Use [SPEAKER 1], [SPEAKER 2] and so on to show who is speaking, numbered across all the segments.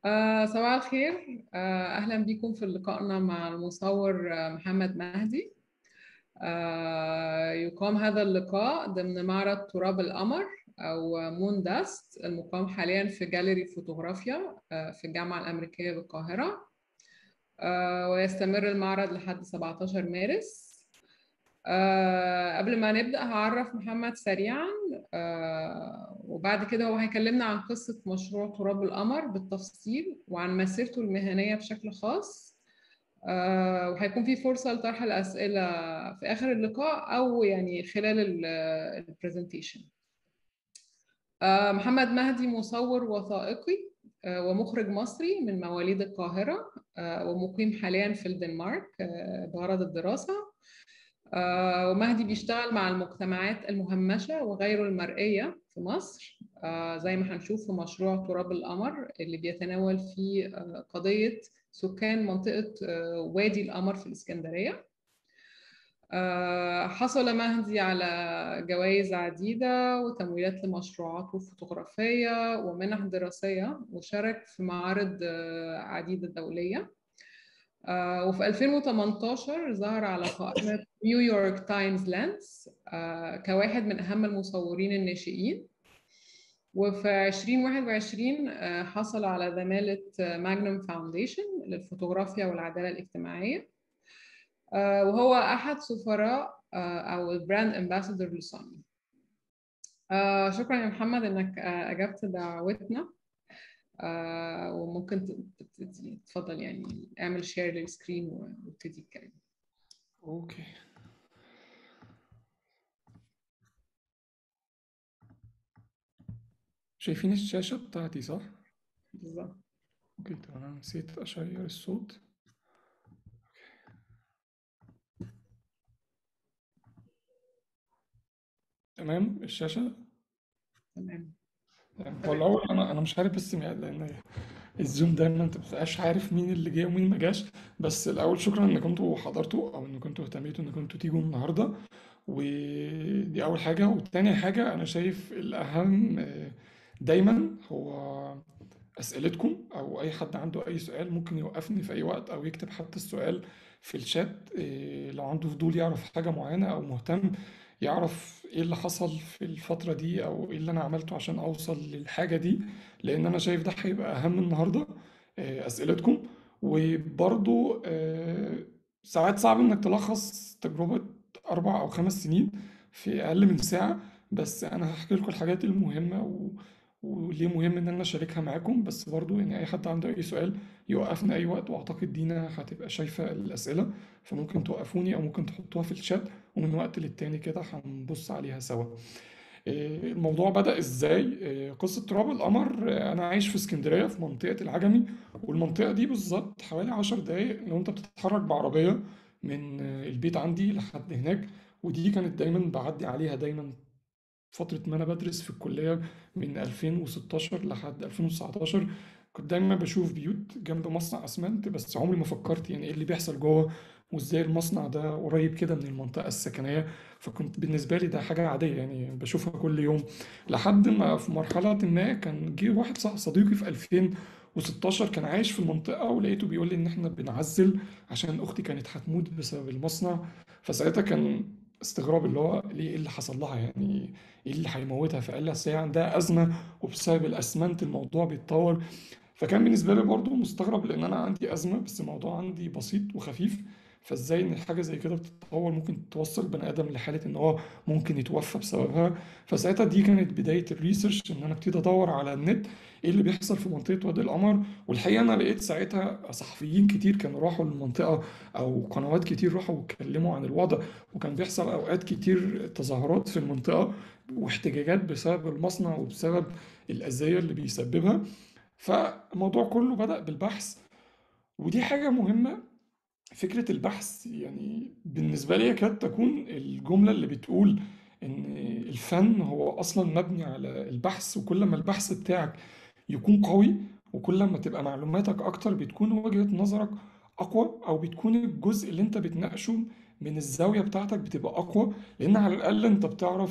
[SPEAKER 1] آه صباح الخير آه أهلا بكم في لقائنا مع المصور آه، محمد مهدي آه يقام هذا اللقاء ضمن معرض تراب القمر أو مون داست المقام حاليا في جاليري فوتوغرافيا آه في الجامعة الأمريكية بالقاهرة آه ويستمر المعرض لحد 17 مارس آه قبل ما نبدأ هعرف محمد سريعا آه وبعد كده هو هيكلمنا عن قصة مشروع تراب القمر بالتفصيل وعن مسيرته المهنية بشكل خاص آه وهيكون في فرصة لطرح الأسئلة في آخر اللقاء أو يعني خلال البرزنتيشن آه محمد مهدي مصور وثائقي آه ومخرج مصري من مواليد القاهرة آه ومقيم حاليا في الدنمارك آه بغرض الدراسة آه ومهدي بيشتغل مع المجتمعات المهمشة وغير المرئية في مصر آه زي ما هنشوف في مشروع تراب القمر اللي بيتناول فيه آه قضية سكان منطقة وادي القمر في الإسكندرية حصل مهدي على جوائز عديدة وتمويلات لمشروعاته الفوتوغرافية ومنح دراسية وشارك في معارض عديدة دولية Uh, وفي 2018 ظهر على قائمة نيويورك تايمز لينس كواحد من أهم المصورين الناشئين وفي 2021 uh, حصل على زمالة ماجنوم فاونديشن للفوتوغرافيا والعدالة الاجتماعية uh, وهو أحد سفراء أو البراند امباسادور لسوني شكرا يا محمد إنك أجبت دعوتنا آه وممكن تفضل يعني اعمل شير للسكرين وابتدي الكلام
[SPEAKER 2] اوكي شايفين الشاشة بتاعتي صح؟
[SPEAKER 1] بالظبط
[SPEAKER 2] اوكي طب انا نسيت اشير الصوت تمام الشاشة
[SPEAKER 1] تمام
[SPEAKER 2] هو الأول أنا أنا مش عارف بس لأن الزوم دايما أنت مبتبقاش عارف مين اللي جه ومين ما جاش بس الأول شكرا إن كنتوا حضرتوا أو إن كنتوا اهتميتوا إن كنتوا تيجوا النهاردة ودي أول حاجة وتاني حاجة أنا شايف الأهم دايما هو أسئلتكم أو أي حد عنده أي سؤال ممكن يوقفني في أي وقت أو يكتب حتى السؤال في الشات لو عنده فضول يعرف حاجة معينة أو مهتم يعرف ايه اللي حصل في الفترة دي او ايه اللي انا عملته عشان اوصل للحاجة دي لان انا شايف ده هيبقى اهم النهاردة اسئلتكم وبرضو ساعات صعب انك تلخص تجربة اربع او خمس سنين في اقل من ساعة بس انا هحكي لكم الحاجات المهمة و... وليه مهم ان انا اشاركها معاكم بس برضو يعني اي حد عنده اي سؤال يوقفنا اي وقت واعتقد دينا هتبقى شايفة الاسئلة فممكن توقفوني او ممكن تحطوها في الشات ومن وقت للتاني كده هنبص عليها سوا الموضوع بدأ ازاي قصة تراب القمر انا عايش في اسكندرية في منطقة العجمي والمنطقة دي بالظبط حوالي عشر دقايق لو انت بتتحرك بعربية من البيت عندي لحد هناك ودي كانت دايما بعدي عليها دايما فترة ما أنا بدرس في الكلية من 2016 لحد 2019 كنت دايما بشوف بيوت جنب مصنع أسمنت بس عمري ما فكرت يعني إيه اللي بيحصل جوه وإزاي المصنع ده قريب كده من المنطقة السكنية فكنت بالنسبة لي ده حاجة عادية يعني بشوفها كل يوم لحد ما في مرحلة ما كان جه واحد صديقي في 2016 كان عايش في المنطقة ولقيته بيقول لي إن إحنا بنعزل عشان أختي كانت هتموت بسبب المصنع فساعتها كان استغراب اللي هو ليه ايه اللي حصل لها يعني ايه اللي هيموتها فقال لي اصل هي عندها ازمه وبسبب الاسمنت الموضوع بيتطور فكان بالنسبه لي برضه مستغرب لان انا عندي ازمه بس الموضوع عندي بسيط وخفيف فازاي ان حاجه زي كده بتتطور ممكن توصل بني ادم لحاله ان هو ممكن يتوفى بسببها فساعتها دي كانت بدايه الريسيرش ان انا ابتدي ادور على النت ايه اللي بيحصل في منطقه وادي القمر والحقيقه انا لقيت ساعتها صحفيين كتير كانوا راحوا للمنطقه او قنوات كتير راحوا واتكلموا عن الوضع وكان بيحصل اوقات كتير تظاهرات في المنطقه واحتجاجات بسبب المصنع وبسبب الاذيه اللي بيسببها فالموضوع كله بدأ بالبحث ودي حاجه مهمه فكرة البحث يعني بالنسبة لي يكاد تكون الجملة اللي بتقول إن الفن هو أصلا مبني على البحث وكل ما البحث بتاعك يكون قوي وكل ما تبقى معلوماتك أكتر بتكون وجهة نظرك أقوى أو بتكون الجزء اللي أنت بتناقشه من الزاوية بتاعتك بتبقى أقوى لأن على الأقل أنت بتعرف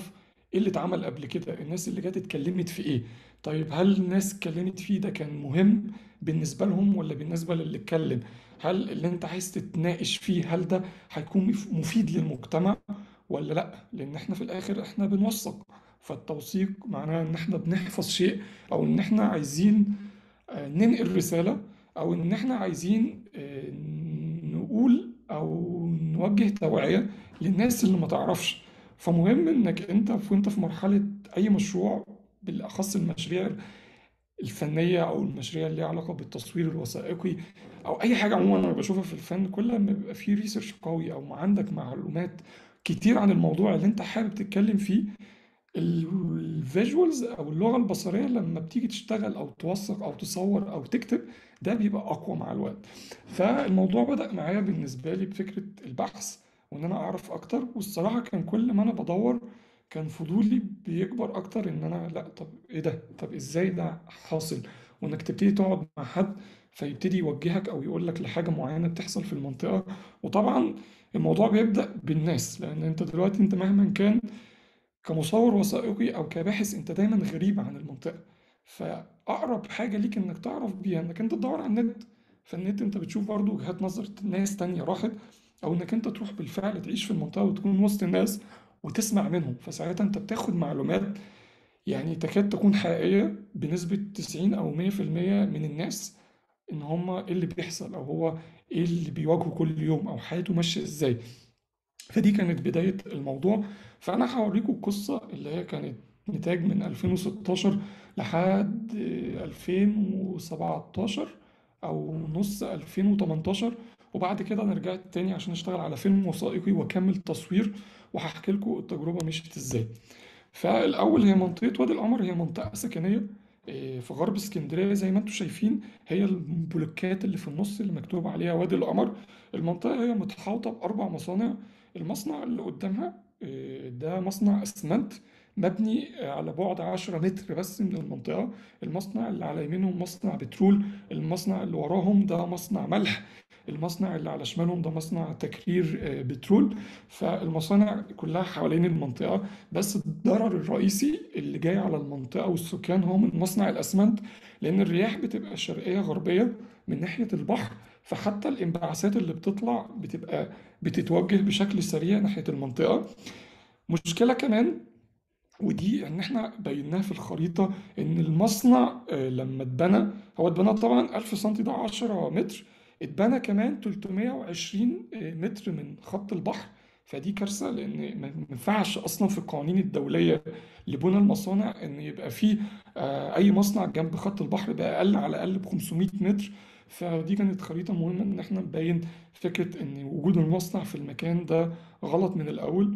[SPEAKER 2] ايه اللي اتعمل قبل كده الناس اللي جت اتكلمت في ايه طيب هل الناس اتكلمت فيه ده كان مهم بالنسبة لهم ولا بالنسبة للي اتكلم هل اللي انت عايز تتناقش فيه هل ده هيكون مف- مفيد للمجتمع ولا لا لان احنا في الاخر احنا بنوثق فالتوثيق معناه ان احنا بنحفظ شيء او ان احنا عايزين آه، ننقل رسالة او ان احنا عايزين آه، نقول او نوجه توعية للناس اللي ما تعرفش فمهم انك انت وانت في مرحلة اي مشروع بالاخص المشاريع الفنية او المشاريع اللي ليها علاقة بالتصوير الوثائقي او اي حاجة عموما انا بشوفها في الفن كل ما بيبقى فيه ريسيرش قوي او عندك معلومات كتير عن الموضوع اللي انت حابب تتكلم فيه الفيجوالز او اللغه البصريه لما بتيجي تشتغل او توثق او تصور او تكتب ده بيبقى اقوى مع الوقت فالموضوع بدأ معايا بالنسبه لي بفكره البحث وان انا اعرف اكتر والصراحه كان كل ما انا بدور كان فضولي بيكبر اكتر ان انا لا طب ايه ده طب ازاي ده حاصل وانك تبتدي تقعد مع حد فيبتدي يوجهك او يقول لك لحاجه معينه بتحصل في المنطقه وطبعا الموضوع بيبدأ بالناس لان انت دلوقتي انت مهما كان كمصور وثائقي او كباحث انت دايما غريب عن المنطقه فاقرب حاجه ليك انك تعرف بيها انك انت تدور على النت فالنت انت بتشوف برضه وجهات نظر ناس تانية راحت او انك انت تروح بالفعل تعيش في المنطقه وتكون وسط الناس وتسمع منهم فساعتها انت بتاخد معلومات يعني تكاد تكون حقيقيه بنسبه 90 او 100% من الناس ان هما ايه اللي بيحصل او هو ايه اللي بيواجهه كل يوم او حياته ماشيه ازاي فدي كانت بداية الموضوع فأنا هوريكم القصة اللي هي كانت نتاج من 2016 لحد 2017 أو نص 2018 وبعد كده أنا رجعت تاني عشان أشتغل على فيلم وثائقي وأكمل تصوير وهحكي لكم التجربة مشيت إزاي فالأول هي منطقة وادي القمر هي منطقة سكنية إيه، في غرب اسكندرية زي ما انتم شايفين هي البلوكات اللي في النص اللي مكتوب عليها وادي القمر المنطقة هي متحوطة بأربع مصانع المصنع اللي قدامها إيه، ده مصنع أسمنت مبني على بعد 10 متر بس من المنطقة المصنع اللي على يمينهم مصنع بترول المصنع اللي وراهم ده مصنع ملح المصنع اللي على شمالهم ده مصنع تكرير آه، بترول فالمصانع كلها حوالين المنطقة بس الضرر الرئيسي اللي جاي على المنطقة والسكان هو من مصنع الأسمنت لأن الرياح بتبقى شرقية غربية من ناحية البحر فحتى الانبعاثات اللي بتطلع بتبقى بتتوجه بشكل سريع ناحية المنطقة مشكلة كمان ودي ان احنا بيناها في الخريطة ان المصنع آه، لما اتبنى هو اتبنى طبعا 1000 سنتي ده 10 متر اتبنى كمان 320 متر من خط البحر فدي كارثة لأن ما ينفعش أصلا في القوانين الدولية لبنى المصانع إن يبقى فيه آه، أي مصنع جنب خط البحر بأقل على الأقل ب 500 متر فدي كانت خريطة مهمة إن إحنا نبين فكرة إن وجود المصنع في المكان ده غلط من الأول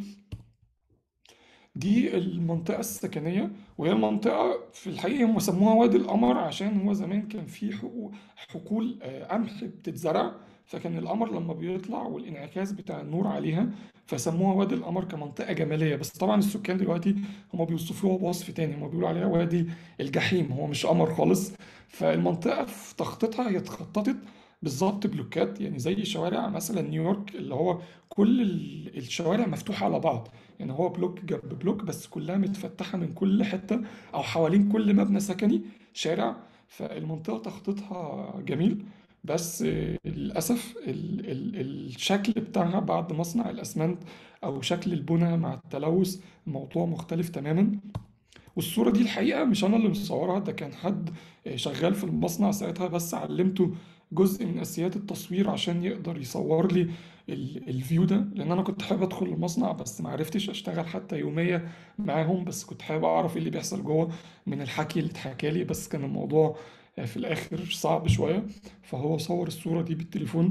[SPEAKER 2] دي المنطقة السكنية وهي المنطقة في الحقيقة هم سموها وادي القمر عشان هو زمان كان في حقو- حقول آه، قمح بتتزرع فكان القمر لما بيطلع والانعكاس بتاع النور عليها فسموها وادي القمر كمنطقة جمالية بس طبعا السكان دلوقتي هم بيوصفوها بوصف تاني هم بيقولوا عليها وادي الجحيم هو مش قمر خالص فالمنطقة في تخطيطها هي اتخططت بالظبط بلوكات يعني زي شوارع مثلا نيويورك اللي هو كل ال- الشوارع مفتوحة على بعض يعني هو بلوك جنب بلوك بس كلها متفتحة من كل حتة أو حوالين كل مبنى سكني شارع فالمنطقة تخطيطها جميل بس آه، للأسف ال ال الشكل بتاعها بعد مصنع الأسمنت أو شكل البنى مع التلوث الموضوع مختلف تماما والصورة دي الحقيقة مش أنا اللي مصورها ده كان حد شغال في المصنع ساعتها بس علمته جزء من أساسيات التصوير عشان يقدر يصور لي ال- الفيو ده لأن أنا كنت حابب أدخل المصنع بس معرفتش أشتغل حتى يومية معاهم بس كنت حابب أعرف إيه اللي بيحصل جوه من الحكي اللي اتحكى لي بس كان الموضوع في الآخر صعب شوية فهو صور الصورة دي بالتليفون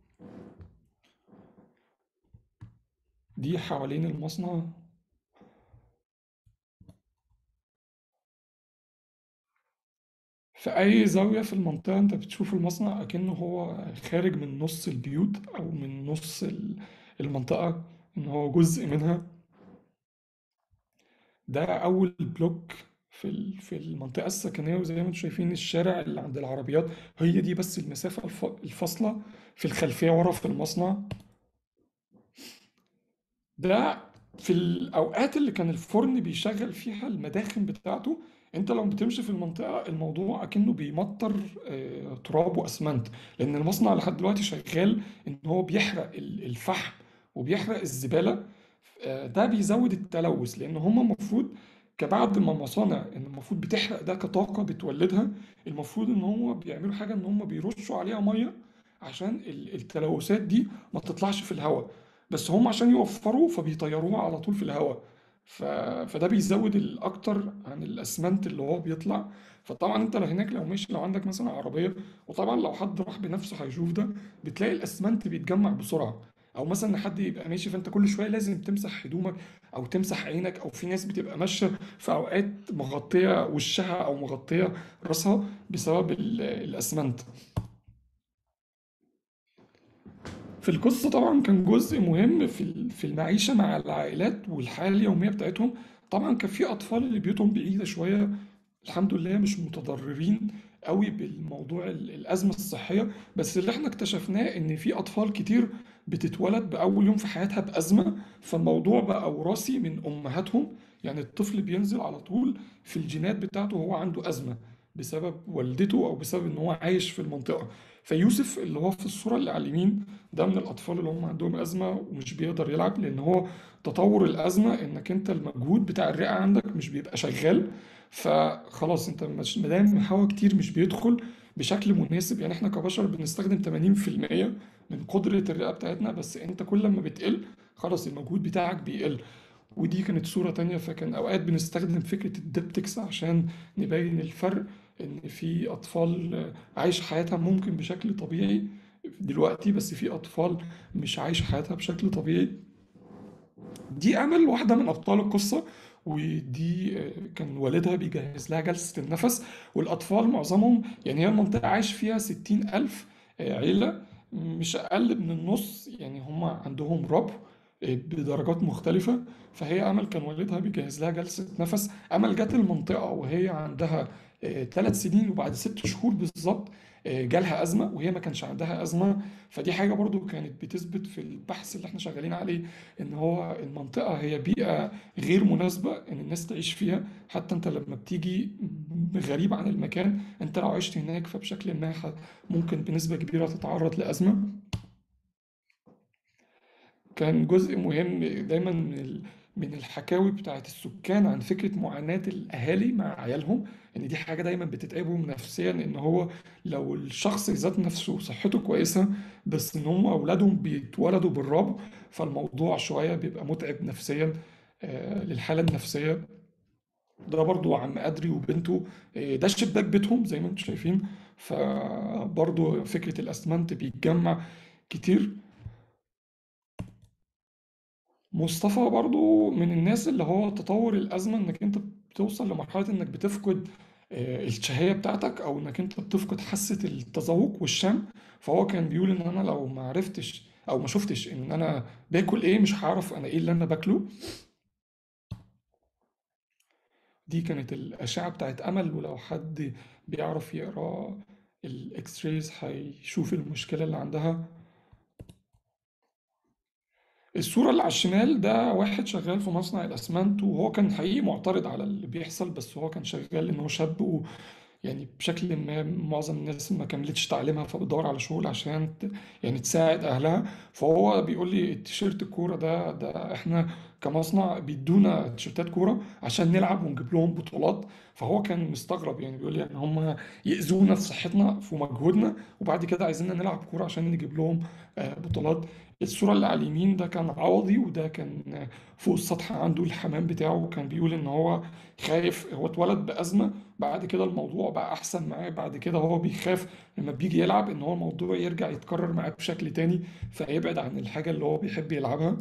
[SPEAKER 2] دي حوالين المصنع في أي زاوية في المنطقة أنت بتشوف المصنع أكنه هو خارج من نص البيوت أو من نص ال- المنطقة إن هو جزء منها ده أول بلوك في ال- في المنطقة السكنية وزي ما انتم شايفين الشارع اللي عند العربيات هي دي بس المسافة الف- الفاصلة في الخلفية ورا في المصنع ده في الأوقات اللي كان الفرن بيشغل فيها المداخن بتاعته انت لو بتمشي في المنطقة الموضوع أكنه بيمطر آه، تراب وأسمنت لأن المصنع لحد دلوقتي شغال إن هو بيحرق ال- الفحم وبيحرق الزبالة آه، ده بيزود التلوث لأن هما المفروض كبعد ما المصانع إن المفروض بتحرق ده كطاقة بتولدها المفروض إن هو بيعملوا حاجة إن هما بيرشوا عليها مية عشان ال- التلوثات دي ما تطلعش في الهواء بس هم عشان يوفروا فبيطيروها على طول في الهواء ف... فده بيزود الاكتر عن الاسمنت اللي هو بيطلع فطبعا انت لو هناك لو ماشي لو عندك مثلا عربيه وطبعا لو حد راح بنفسه هيشوف ده بتلاقي الاسمنت بيتجمع بسرعه او مثلا حد يبقى ماشي فانت كل شويه لازم تمسح هدومك او تمسح عينك او في ناس بتبقى ماشيه في اوقات مغطيه وشها او مغطيه راسها بسبب ال- الاسمنت في القصة طبعا كان جزء مهم في ال- في المعيشة مع العائلات والحياة اليومية بتاعتهم طبعا كان في أطفال اللي بيوتهم بعيدة شوية الحمد لله مش متضررين قوي بالموضوع ال- الأزمة الصحية بس اللي احنا اكتشفناه إن في أطفال كتير بتتولد بأول يوم في حياتها بأزمة فالموضوع بقى وراثي من أمهاتهم يعني الطفل بينزل على طول في الجينات بتاعته هو عنده أزمة بسبب والدته أو بسبب إن هو عايش في المنطقة فيوسف اللي هو في الصورة اللي على اليمين ده من الأطفال اللي هم عندهم أزمة ومش بيقدر يلعب لأن هو تطور الأزمة إنك أنت المجهود بتاع الرئة عندك مش بيبقى شغال فخلاص أنت مش مادام هواء كتير مش بيدخل بشكل مناسب يعني إحنا كبشر بنستخدم 80% من قدرة الرئة بتاعتنا بس أنت كل ما بتقل خلاص المجهود بتاعك بيقل ودي كانت صورة تانية فكان أوقات بنستخدم فكرة الدبتكس عشان نبين الفرق إن في أطفال عايشة حياتها ممكن بشكل طبيعي دلوقتي بس في أطفال مش عايشة حياتها بشكل طبيعي دي أمل واحدة من أبطال القصة ودي آه، كان والدها بيجهز لها جلسة النفس والأطفال معظمهم يعني هي المنطقة عايش فيها ستين ألف آه، عيلة مش أقل من النص يعني هم عندهم ربو آه، بدرجات مختلفة فهي أمل كان والدها بيجهز لها جلسة نفس أمل جت المنطقة وهي عندها ثلاث سنين وبعد ست شهور بالظبط آه، جالها أزمة وهي ما كانش عندها أزمة فدي حاجة برضو كانت بتثبت في البحث اللي احنا شغالين عليه ان هو المنطقة هي بيئة غير مناسبة ان الناس تعيش فيها حتى انت لما بتيجي غريب عن المكان انت لو عشت هناك فبشكل ما ح- ممكن بنسبة كبيرة تتعرض لأزمة كان جزء مهم دايما من ال- من الحكاوي بتاعت السكان عن فكرة معاناة الأهالي مع عيالهم إن دي حاجة دايما بتتعبهم نفسيا إن هو لو الشخص ذات نفسه صحته كويسة بس إن هم أولادهم بيتولدوا بالربو فالموضوع شوية بيبقى متعب نفسيا آه، للحالة النفسية ده برضو عم أدري وبنته آه، ده شباك بيتهم زي ما انتم شايفين فبرضو فكرة الأسمنت بيتجمع كتير مصطفى برضو من الناس اللي هو تطور الأزمة إنك أنت بتوصل لمرحلة إنك بتفقد آه، الشهية بتاعتك أو إنك أنت بتفقد حاسة التذوق والشم فهو كان بيقول إن أنا لو ما عرفتش أو ما شفتش إن أنا باكل إيه مش هعرف أنا إيه اللي أنا باكله دي كانت الأشعة بتاعت أمل ولو حد بيعرف يقرأ الإكس رايز هيشوف المشكلة اللي عندها الصورة اللي على الشمال ده واحد شغال في مصنع الأسمنت وهو كان حقيقي معترض على اللي بيحصل بس هو كان شغال إن هو شاب و يعني بشكل ما معظم الناس ما كملتش تعليمها فبتدور على شغل عشان ت- يعني تساعد أهلها فهو بيقول لي التيشيرت الكورة ده ده إحنا كمصنع بيدونا تيشيرتات كورة عشان نلعب ونجيب لهم بطولات فهو كان مستغرب يعني بيقول لي يعني هم يأذونا في صحتنا في مجهودنا وبعد كده عايزيننا نلعب كورة عشان نجيب لهم آه، بطولات الصورة اللي على اليمين ده كان عوضي وده كان فوق السطح عنده الحمام بتاعه وكان بيقول ان هو خايف هو اتولد بأزمة بعد كده الموضوع بقى احسن معاه بعد كده هو بيخاف لما بيجي يلعب ان هو الموضوع يرجع يتكرر معاه بشكل تاني فيبعد عن الحاجة اللي هو بيحب يلعبها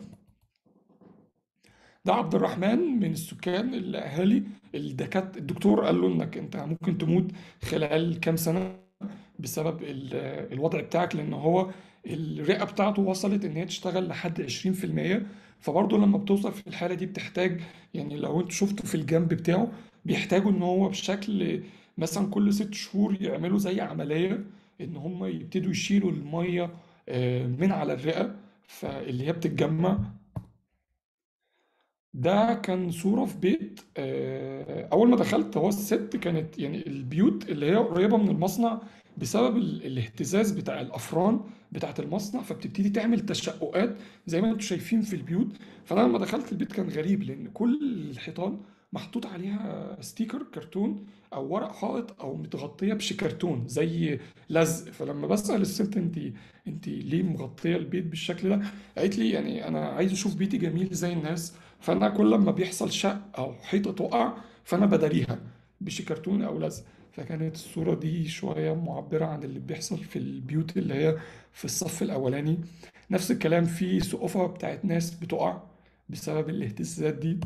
[SPEAKER 2] ده عبد الرحمن من السكان الاهالي الدكات الدكتور قال له انك انت ممكن تموت خلال كام سنة بسبب ال- الوضع بتاعك لان هو الرئة بتاعته وصلت ان هي تشتغل لحد 20% فبرضه لما بتوصل في الحالة دي بتحتاج يعني لو انت شفته في الجنب بتاعه بيحتاجوا ان هو بشكل مثلا كل ست شهور يعملوا زي عملية ان هم يبتدوا يشيلوا المية آه، من على الرئة فاللي هي بتتجمع ده كان صورة في بيت آه، أول ما دخلت هو الست كانت يعني البيوت اللي هي قريبة من المصنع بسبب ال- الاهتزاز بتاع الأفران بتاعة المصنع فبتبتدي تعمل تشققات زي ما انتم شايفين في البيوت فأنا لما دخلت البيت كان غريب لأن كل الحيطان محطوط عليها ستيكر كرتون أو ورق حائط أو متغطية بشكرتون زي لزق فلما بسأل الست انت انت ليه مغطية البيت بالشكل ده قالت لي يعني أنا عايز أشوف بيتي جميل زي الناس فانا كل ما بيحصل شق او حيطه تقع فانا بداريها بشكرتون او لزق فكانت الصوره دي شويه معبره عن اللي بيحصل في البيوت اللي هي في الصف الاولاني نفس الكلام في سقوفها بتاعت ناس بتقع بسبب الاهتزازات دي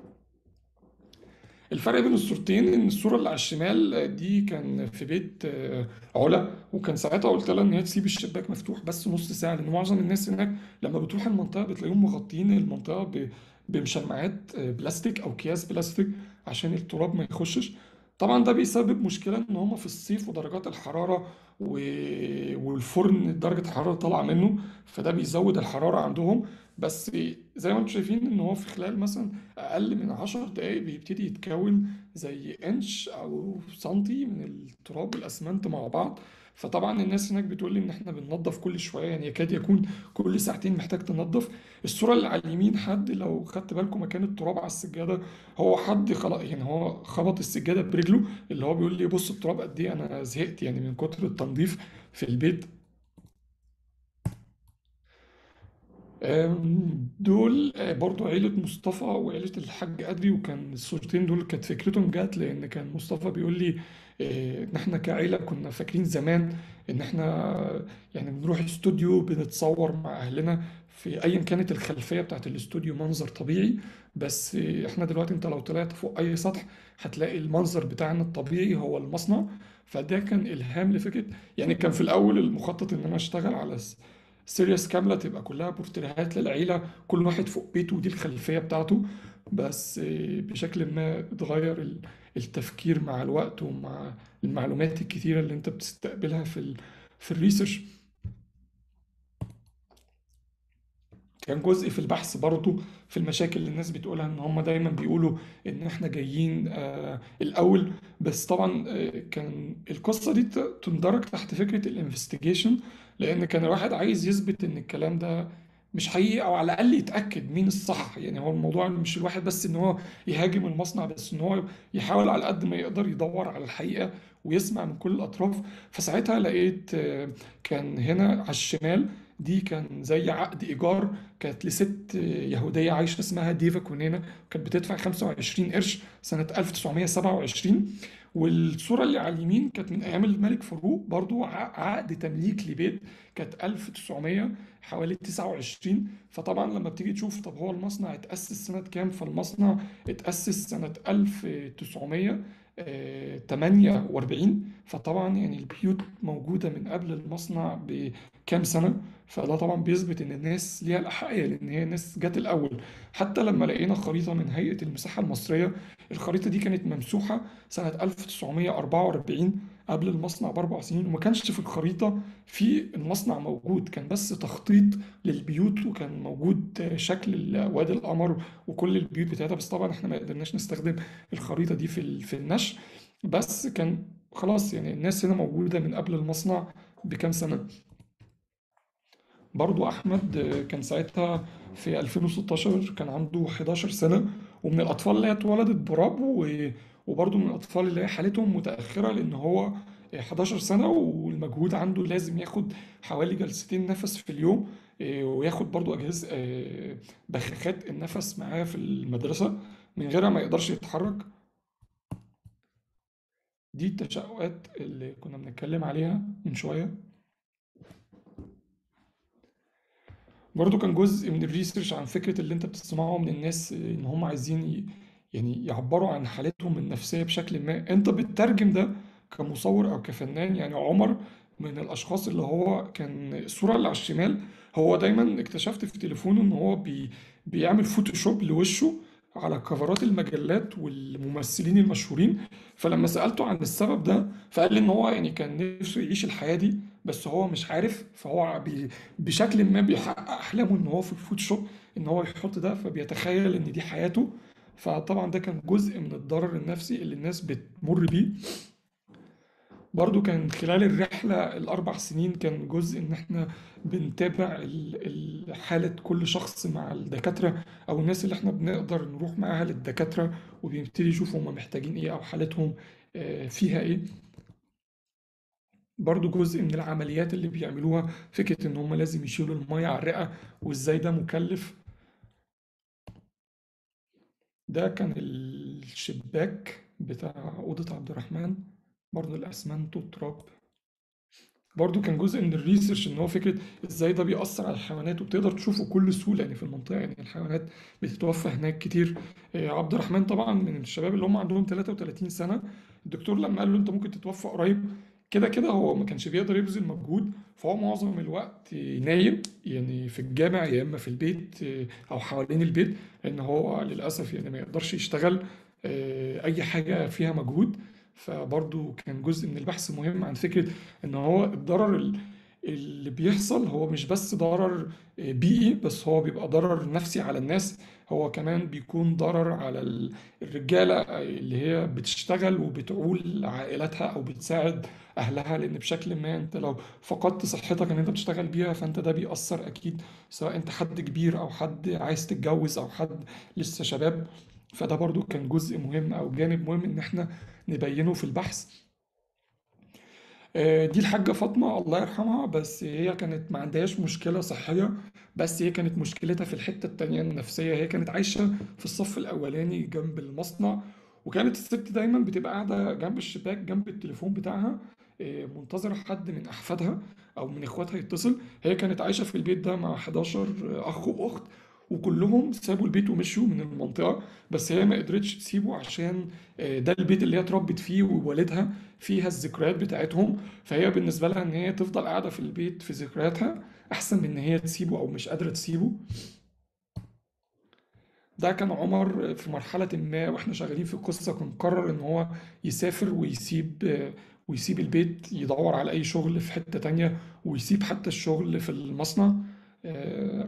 [SPEAKER 2] الفرق بين الصورتين ان الصوره اللي على الشمال دي كان في بيت آه، علا وكان ساعتها قلت لها ان هي تسيب الشباك مفتوح بس نص ساعه لان معظم الناس هناك لما بتروح المنطقه بتلاقيهم مغطيين المنطقه ب- بمشمعات آه، بلastيك او اكياس بلاستيك عشان التراب ما يخشش طبعا ده بيسبب مشكله ان هم في الصيف ودرجات الحراره و... والفرن درجه الحراره طالعه منه فده بيزود الحراره عندهم بس زي ما انتم شايفين ان هو في خلال مثلا اقل من عشر دقايق بيبتدي يتكون زي انش او سنتي من التراب والاسمنت مع بعض فطبعا الناس هناك بتقول لي ان احنا بننظف كل شويه يعني يكاد يكون كل ساعتين محتاج تنظف الصوره اللي على اليمين حد لو خدت بالكم مكان التراب على السجاده هو حد خلق يعني هو خبط السجاده برجله اللي هو بيقول لي بص التراب قد ايه انا زهقت يعني من كتر التنظيف في البيت آم، دول آه، برضو عيلة مصطفى وعيلة الحاج أدري وكان الصورتين دول كانت فكرتهم جات لأن كان مصطفى بيقول لي آه، إن إحنا كعيلة كنا فاكرين زمان إن إحنا يعني بنروح الاستوديو بنتصور مع أهلنا في أيا كانت الخلفية بتاعت الاستوديو منظر طبيعي بس آه، إحنا دلوقتي أنت لو طلعت فوق أي سطح هتلاقي المنظر بتاعنا الطبيعي هو المصنع فده كان إلهام لفكرة يعني كان في الأول المخطط إن أنا أشتغل على سيريس كاملة تبقى كلها بورتريهات للعيلة كل واحد فوق بيته ودي الخلفية بتاعته بس آه، بشكل ما اتغير ال- التفكير مع الوقت ومع المعلومات الكتيرة اللي انت بتستقبلها في ال في الريسيرش كان جزء في البحث برضو في المشاكل اللي الناس بتقولها ان هم دايما بيقولوا ان احنا جايين آه الاول بس طبعا آه كان القصة دي ت- تندرج تحت فكرة الانفستيجيشن لان كان الواحد عايز يثبت ان الكلام ده مش حقيقي او على الاقل يتاكد مين الصح يعني هو الموضوع مش الواحد بس ان هو يهاجم المصنع بس ان هو يحاول على قد ما يقدر يدور على الحقيقه ويسمع من كل الاطراف فساعتها لقيت آه، كان هنا على الشمال دي كان زي عقد ايجار كانت لست يهوديه عايشه اسمها ديفا كونينا كانت بتدفع 25 قرش سنه 1927 والصوره اللي على اليمين كانت من ايام الملك فاروق برضو ع- عقد تمليك لبيت كانت 1900 حوالي 29 فطبعا لما بتيجي تشوف طب هو المصنع اتأسس سنة كام فالمصنع اتأسس سنة 1948 فطبعا يعني البيوت موجودة من قبل المصنع بكام سنة فده طبعا بيثبت ان الناس ليها الأحقية لان هي ناس جت الأول حتى لما لقينا خريطة من هيئة المساحة المصرية الخريطة دي كانت ممسوحة سنة 1944 قبل المصنع بأربع سنين وما كانش في الخريطة في المصنع موجود كان بس تخطيط للبيوت وكان موجود شكل وادي القمر وكل البيوت بتاعتها بس طبعا احنا ما قدرناش نستخدم الخريطة دي في ال- في النشر بس كان خلاص يعني الناس هنا موجودة من قبل المصنع بكام سنة برضو أحمد آه، كان ساعتها في 2016 كان عنده 11 سنة ومن الأطفال اللي هي اتولدت برب و- وبرضو من الأطفال اللي هي حالتهم متأخرة لأن هو 11 سنة والمجهود عنده لازم ياخد حوالي جلستين نفس في اليوم آه، وياخد برضو أجهزة آه، بخاخات النفس معاه في المدرسة من غيرها ما يقدرش يتحرك دي التشققات اللي كنا بنتكلم عليها من شوية برضو كان جزء من الريسيرش عن فكرة اللي انت بتسمعه من الناس ان هم عايزين ي... يعني يعبروا عن حالتهم النفسية بشكل ما انت بتترجم ده كمصور او كفنان يعني عمر من الاشخاص اللي هو كان الصورة اللي على الشمال هو دايما اكتشفت في تليفونه ان هو بي... بيعمل فوتوشوب لوشه على كفرات المجلات والممثلين المشهورين فلما سألته عن السبب ده فقال لي ان هو يعني كان نفسه يعيش الحياة دي بس هو مش عارف فهو بي بشكل ما بيحقق احلامه ان هو في الفوتوشوب ان هو يحط ده فبيتخيل ان دي حياته فطبعا ده كان جزء من الضرر النفسي اللي الناس بتمر بيه برضو كان خلال الرحلة الأربع سنين كان جزء إن إحنا بنتابع ال- ال- حالة كل شخص مع الدكاترة أو الناس اللي إحنا بنقدر نروح معاها للدكاترة وبنبتدي نشوف هما محتاجين إيه أو حالتهم آه، فيها إيه برضو جزء من العمليات اللي بيعملوها فكرة إن هما لازم يشيلوا المية على الرئة وإزاي ده مكلف ده كان الشباك بتاع أوضة عبد الرحمن برضو الأسمنت والتراب برضو كان جزء من الريسيرش ان هو فكره ازاي ده بيأثر على الحيوانات وبتقدر تشوفه بكل سهوله يعني في المنطقه يعني الحيوانات بتتوفى هناك كتير آه، عبد الرحمن طبعا من الشباب اللي هم عندهم 33 سنه الدكتور لما قال له انت ممكن تتوفى قريب كده كده هو ما كانش بيقدر يبذل مجهود فهو معظم الوقت نايم يعني في الجامع يا اما في البيت آه، او حوالين البيت لان هو للاسف يعني ما يقدرش يشتغل آه، اي حاجه فيها مجهود فبرضو كان جزء من البحث مهم عن فكرة ان هو الضرر ال- اللي بيحصل هو مش بس ضرر بيئي بس هو بيبقى ضرر نفسي على الناس هو كمان بيكون ضرر على ال- الرجالة اللي هي بتشتغل وبتعول عائلاتها او بتساعد اهلها لان بشكل ما انت لو فقدت صحتك ان انت بتشتغل بيها فانت ده بيأثر اكيد سواء انت حد كبير او حد عايز تتجوز او حد لسه شباب فده برضو كان جزء مهم او جانب مهم ان احنا نبينه في البحث آه، دي الحاجة فاطمة الله يرحمها بس هي كانت ما عندهاش مشكلة صحية بس هي كانت مشكلتها في الحتة التانية النفسية هي كانت عايشة في الصف الأولاني جنب المصنع وكانت الست دايما بتبقى قاعدة جنب الشباك جنب التليفون بتاعها آه، منتظرة حد من أحفادها أو من إخواتها يتصل هي كانت عايشة في البيت ده مع 11 أخ وأخت وكلهم سابوا البيت ومشوا من المنطقة بس هي ما قدرتش تسيبه عشان آه، ده البيت اللي هي اتربت فيه ووالدها فيها الذكريات بتاعتهم فهي بالنسبة لها إن هي تفضل قاعدة في البيت في ذكرياتها أحسن من إن هي تسيبه أو مش قادرة تسيبه ده كان عمر في مرحلة ما وإحنا شغالين في القصة كان قرر إن هو يسافر ويسيب آه، ويسيب البيت يدور على أي شغل في حتة تانية ويسيب حتى الشغل في المصنع آه،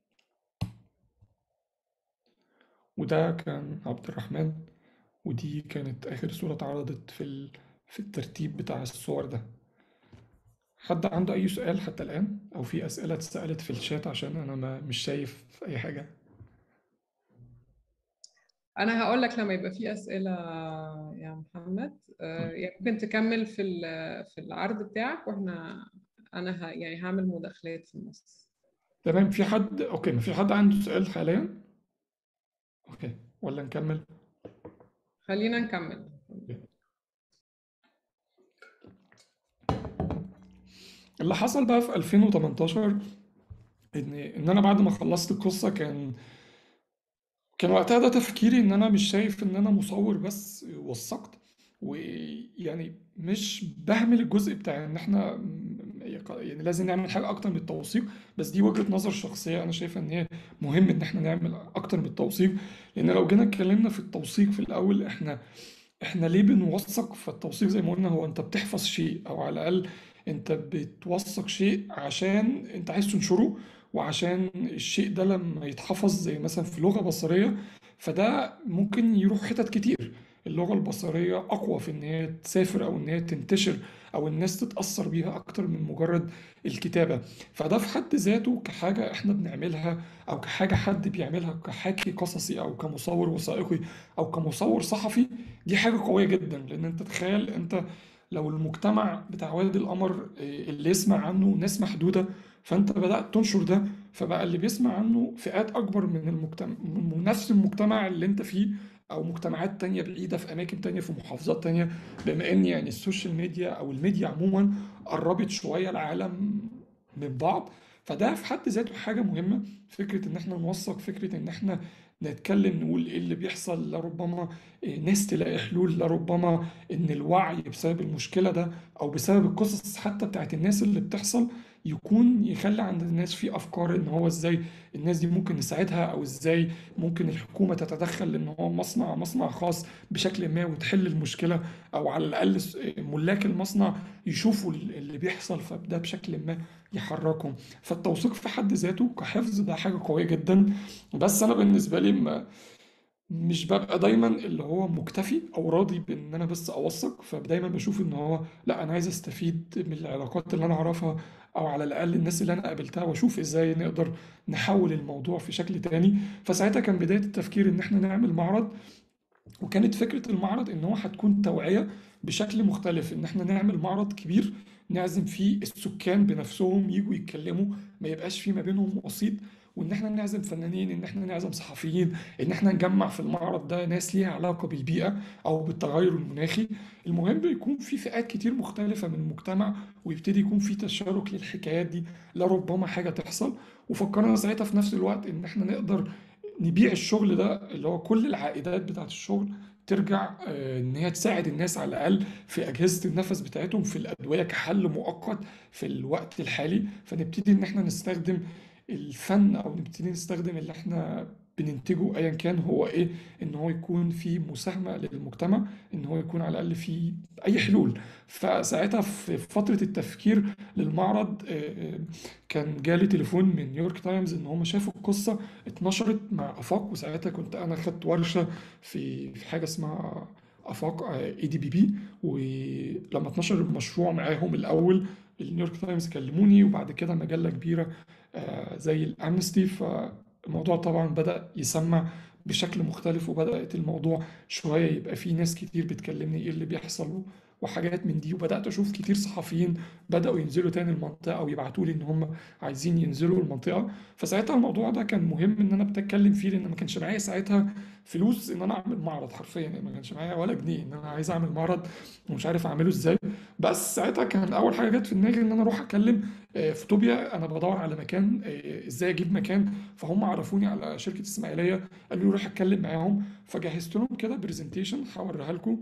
[SPEAKER 2] وده كان عبد الرحمن ودي كانت آخر صورة اتعرضت في ال... في الترتيب بتاع الصور ده حد عنده أي سؤال حتى الآن أو في أسئلة اتسألت في الشات عشان أنا ما مش شايف أي حاجة
[SPEAKER 1] انا هقول لك لما يبقى في اسئله يا محمد آه، يعني ممكن تكمل في ال- في العرض بتاعك واحنا انا ه... يعني هعمل مداخلات في النص
[SPEAKER 2] تمام في حد أوكي ما في حد عنده سؤال حاليا أوكي ولا نكمل
[SPEAKER 1] خلينا نكمل
[SPEAKER 2] اللي حصل بقى في 2018 إن إن أنا بعد ما خلصت القصة كان كان وقتها ده تفكيري ان انا مش شايف ان انا مصور بس وثقت ويعني مش بهمل الجزء بتاع ان احنا م- يعني لازم نعمل حاجه اكتر من التوثيق بس دي وجهه نظر شخصيه انا شايفه ان هي مهم ان احنا نعمل اكتر من التوثيق لان لو جينا اتكلمنا في التوثيق في الاول احنا احنا ليه بنوثق فالتوثيق زي ما قلنا هو انت بتحفظ شيء او على الاقل انت بتوثق شيء عشان انت عايز تنشره وعشان الشيء ده لما يتحفظ زي مثلا في لغة بصرية فده ممكن يروح حتت كتير اللغة البصرية أقوى في إن هي تسافر أو إن هي تنتشر أو الناس تتأثر بيها أكتر من مجرد الكتابة فده في حد ذاته كحاجة إحنا بنعملها أو كحاجة حد بيعملها كحاكي قصصي أو كمصور وثائقي أو كمصور صحفي دي حاجة قوية جدا لأن أنت تخيل أنت لو المجتمع بتاع وادي القمر آه، اللي يسمع عنه ناس محدودة فأنت بدأت تنشر ده فبقى اللي بيسمع عنه فئات أكبر من المجتمع من نفس المجتمع اللي أنت فيه أو مجتمعات تانية بعيدة في أماكن تانية في محافظات تانية بما إن يعني السوشيال ميديا أو الميديا عموما قربت شوية العالم من بعض فده في حد ذاته حاجة مهمة فكرة إن إحنا نوثق فكرة إن إحنا نتكلم نقول إيه اللي بيحصل لربما إيه، ناس تلاقي حلول لربما إن الوعي بسبب المشكلة ده أو بسبب القصص حتى بتاعت الناس اللي بتحصل يكون يخلي عند الناس في افكار ان هو ازاي الناس دي ممكن نساعدها او ازاي ممكن الحكومه تتدخل ان هو مصنع مصنع خاص بشكل ما وتحل المشكله او على الاقل س- ملاك المصنع يشوفوا اللي بيحصل فده بشكل ما يحركهم فالتوثيق في حد ذاته كحفظ ده حاجه قويه جدا بس انا بالنسبه لي ما مش ببقى دايما اللي هو مكتفي او راضي بان انا بس اوثق فدايما بشوف ان هو لا انا عايز استفيد من العلاقات اللي انا اعرفها او على الاقل الناس اللي انا قابلتها واشوف ازاي نقدر نحول الموضوع في شكل تاني فساعتها كان بداية التفكير ان احنا نعمل معرض وكانت فكرة المعرض ان هو هتكون توعية بشكل مختلف ان احنا نعمل معرض كبير نعزم فيه السكان بنفسهم يجوا يتكلموا ما يبقاش فيه ما بينهم وسيط وان احنا نعزم فنانين ان احنا نعزم صحفيين ان احنا نجمع في المعرض ده ناس ليها علاقة بالبيئة او بالتغير المناخي المهم يكون في فئات كتير مختلفة من المجتمع ويبتدي يكون في تشارك للحكايات دي لربما حاجة تحصل وفكرنا ساعتها في نفس الوقت ان احنا نقدر نبيع الشغل ده اللي هو كل العائدات بتاعت الشغل ترجع آه، ان هي تساعد الناس على الاقل في اجهزه النفس بتاعتهم في الادويه كحل مؤقت في الوقت الحالي فنبتدي ان احنا نستخدم الفن او نبتدي نستخدم اللي احنا بننتجه ايا كان هو ايه ان هو يكون في مساهمه للمجتمع ان هو يكون على الاقل في اي حلول فساعتها في فتره التفكير للمعرض آه، آه، كان جالي تليفون من نيويورك تايمز ان هم شافوا القصه اتنشرت مع افاق وساعتها كنت انا خدت ورشه في في حاجه اسمها افاق اي دي بي بي ولما اتنشر المشروع معاهم الاول النيويورك تايمز كلموني وبعد كده مجله كبيره آه، زي الامنستي فالموضوع طبعا بدأ يسمع بشكل مختلف وبدأت الموضوع شوية يبقى فيه ناس كتير بتكلمني ايه اللي بيحصل وحاجات من دي وبدأت أشوف كتير صحفيين بدأوا ينزلوا تاني المنطقة أو يبعتوا لي إن هم عايزين ينزلوا المنطقة فساعتها الموضوع ده كان مهم إن أنا بتكلم فيه لأن ما كانش معايا ساعتها فلوس إن أنا أعمل معرض حرفيا يعني ما كانش معايا ولا جنيه إن أنا عايز أعمل معرض ومش عارف أعمله إزاي بس ساعتها كان أول حاجة جت في دماغي إن أنا أروح أكلم آه، في توبيا أنا بدور على مكان آه، إزاي أجيب مكان فهم عرفوني على شركة إسماعيلية قالوا لي روح أتكلم معاهم فجهزت لهم كده برزنتيشن هوريها لكم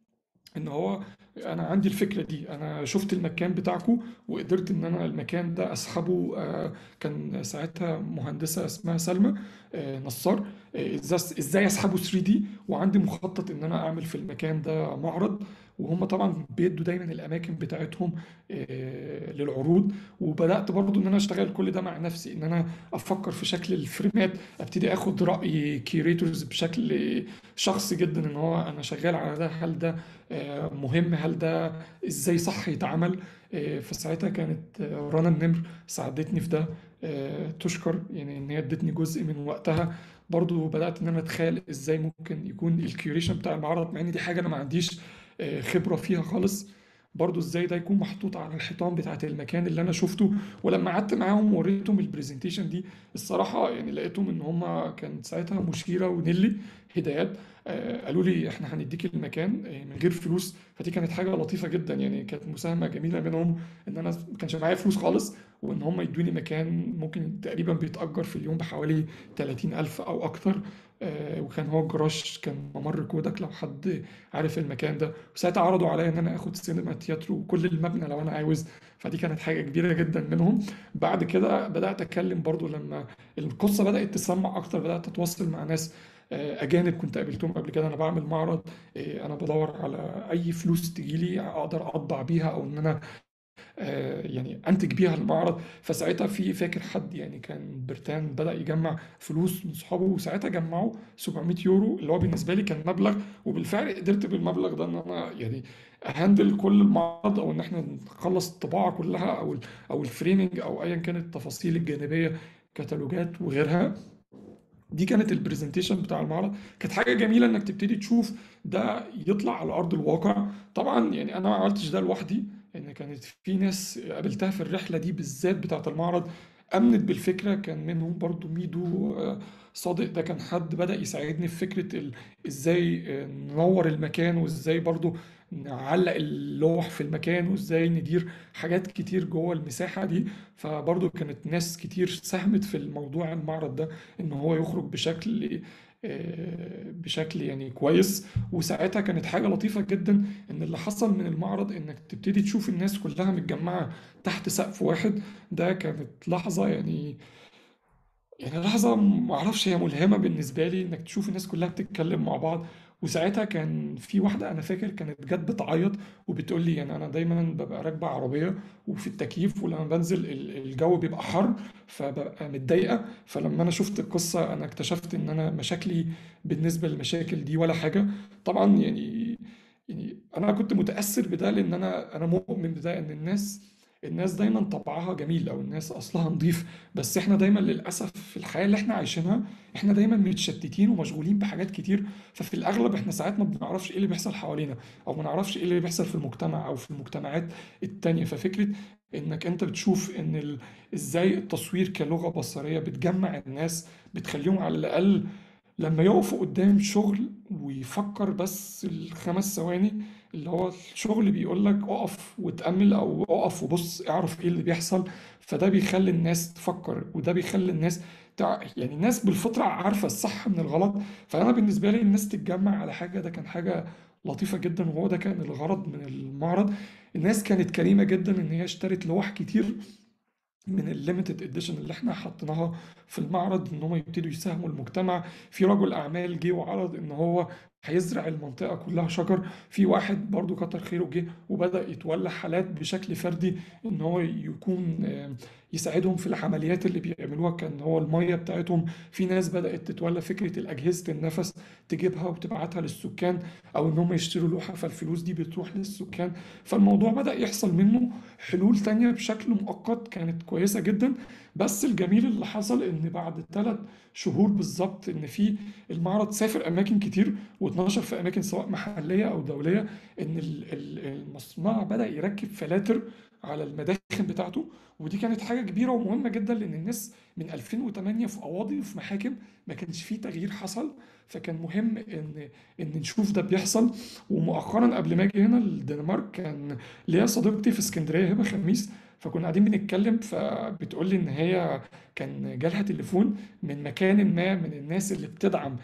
[SPEAKER 2] ان هو انا عندي الفكره دي انا شفت المكان بتاعكم وقدرت ان انا المكان ده اسحبه آه، كان ساعتها مهندسه اسمها سلمى آه، نصار آه، ازاي ازاي اسحبه 3 دي وعندي مخطط ان انا اعمل في المكان ده معرض وهم طبعا بيدوا دايما الاماكن بتاعتهم آه، للعروض وبدات برضو ان انا اشتغل كل ده مع نفسي ان انا افكر في شكل الفريمات ابتدي اخد راي كيريتورز بشكل شخصي جدا ان هو انا شغال على ده هل ده آه، مهم هل ده ازاي صح يتعمل آه، فساعتها كانت آه، رنا النمر ساعدتني في ده آه، تشكر يعني ان هي ادتني جزء من وقتها برضو بدأت ان انا اتخيل ازاي ممكن يكون الكيوريشن بتاع المعرض مع ان دي حاجة انا ما عنديش آه، خبرة فيها خالص برضو ازاي ده يكون محطوط على الحيطان بتاعت المكان اللي انا شفته ولما قعدت معاهم ووريتهم البرزنتيشن دي الصراحة يعني لقيتهم ان هما كان ساعتها مشيرة ونيلي هدايات آه، قالوا لي احنا هنديك المكان آه، من غير فلوس فدي كانت حاجة لطيفة جدا يعني كانت مساهمة جميلة منهم ان انا ما كانش معايا فلوس خالص وان هم يدوني مكان ممكن تقريبا بيتأجر في اليوم بحوالي 30 ألف او اكتر آه، وكان هو الجراج كان ممر كودك لو حد عارف المكان ده وساعتها عرضوا عليا ان انا اخد سينما تياترو وكل المبنى لو انا عاوز فدي كانت حاجة كبيرة جدا منهم بعد كده بدأت اتكلم برضو لما القصة بدأت تسمع اكتر بدأت اتواصل مع ناس آه، اجانب كنت قابلتهم قبل كده انا بعمل معرض آه، انا بدور على اي فلوس تجيلي اقدر اطبع بيها او ان انا آه، يعني انتج بيها المعرض فساعتها في فاكر حد يعني كان برتان بدأ يجمع فلوس من صحابه وساعتها جمعوا 700 يورو اللي هو بالنسبه لي كان مبلغ وبالفعل قدرت بالمبلغ ده ان انا يعني اهندل كل المعرض او ان احنا نخلص الطباعه كلها او ال- او الفريمنج او ايا كانت التفاصيل الجانبيه كتالوجات وغيرها دي كانت البرزنتيشن بتاع المعرض كانت حاجه جميله انك تبتدي تشوف ده يطلع على ارض الواقع طبعا يعني انا ما عملتش ده لوحدي ان كانت في ناس قابلتها في الرحله دي بالذات بتاعه المعرض امنت بالفكره كان منهم برضو ميدو آه، صادق ده كان حد بدأ يساعدني في فكره ال... ازاي آه، ننور المكان وازاي برضو نعلق اللوح في المكان وازاي ندير حاجات كتير جوه المساحة دي فبرضو كانت ناس كتير ساهمت في الموضوع المعرض ده ان هو يخرج بشكل آه، بشكل يعني كويس وساعتها كانت حاجة لطيفة جدا ان اللي حصل من المعرض انك تبتدي تشوف الناس كلها متجمعة تحت سقف واحد ده كانت لحظة يعني يعني لحظة معرفش هي ملهمة بالنسبة لي إنك تشوف الناس كلها بتتكلم مع بعض وساعتها كان في واحدة أنا فاكر كانت جت بتعيط وبتقول لي يعني أنا دايما ببقى راكبة عربية وفي التكييف ولما بنزل ال- الجو بيبقى حر فببقى متضايقة فلما أنا شفت القصة أنا اكتشفت إن أنا مشاكلي بالنسبة للمشاكل دي ولا حاجة طبعا يعني يعني أنا كنت متأثر بده لأن أنا أنا مؤمن بده إن الناس الناس دايما طبعها جميل او الناس اصلها نظيف بس احنا دايما للاسف في الحياه اللي احنا عايشينها احنا دايما متشتتين ومشغولين بحاجات كتير ففي الاغلب احنا ساعات ما بنعرفش ايه اللي بيحصل حوالينا او ما نعرفش ايه اللي بيحصل في المجتمع او في المجتمعات التانية ففكره انك انت بتشوف ان ال... ازاي التصوير كلغه بصريه بتجمع الناس بتخليهم على الاقل لما يقفوا قدام شغل ويفكر بس الخمس ثواني اللي هو الشغل بيقول لك اقف وتأمل او اقف وبص اعرف ايه اللي بيحصل فده بيخلي الناس تفكر وده بيخلي الناس تع... يعني الناس بالفطرة عارفة الصح من الغلط فأنا بالنسبة لي الناس تتجمع على حاجة ده كان حاجة لطيفة جدا وهو ده كان الغرض من المعرض الناس كانت كريمة جدا إن هي اشترت لوح كتير من الليميتد اديشن اللي احنا حطيناها في المعرض ان هم يبتدوا يساهموا المجتمع في رجل اعمال جه وعرض ان هو هيزرع المنطقة كلها شجر في واحد برضو كتر خيره جه وبدأ يتولى حالات بشكل فردي ان هو يكون آه، يساعدهم في العمليات اللي بيعملوها كان هو المية بتاعتهم في ناس بدأت تتولى فكرة الأجهزة النفس تجيبها وتبعتها للسكان أو إن هم يشتروا لوحة فالفلوس دي بتروح للسكان فالموضوع بدأ يحصل منه حلول تانية بشكل مؤقت كانت كويسة جدا بس الجميل اللي حصل إن بعد ثلاث شهور بالظبط إن في المعرض سافر أماكن كتير واتنشر في أماكن سواء محلية أو دولية إن ال- ال- المصنع بدأ يركب فلاتر على المداخن بتاعته ودي كانت حاجة كبيرة ومهمة جدا لأن الناس من 2008 في قواضي وفي محاكم ما كانش فيه تغيير حصل فكان مهم إن إن نشوف ده بيحصل ومؤخرا قبل ما أجي هنا الدنمارك كان ليا صديقتي في اسكندرية هبة خميس فكنا قاعدين بنتكلم فبتقول لي ان هي كان جالها تليفون من مكان ما من الناس اللي بتدعم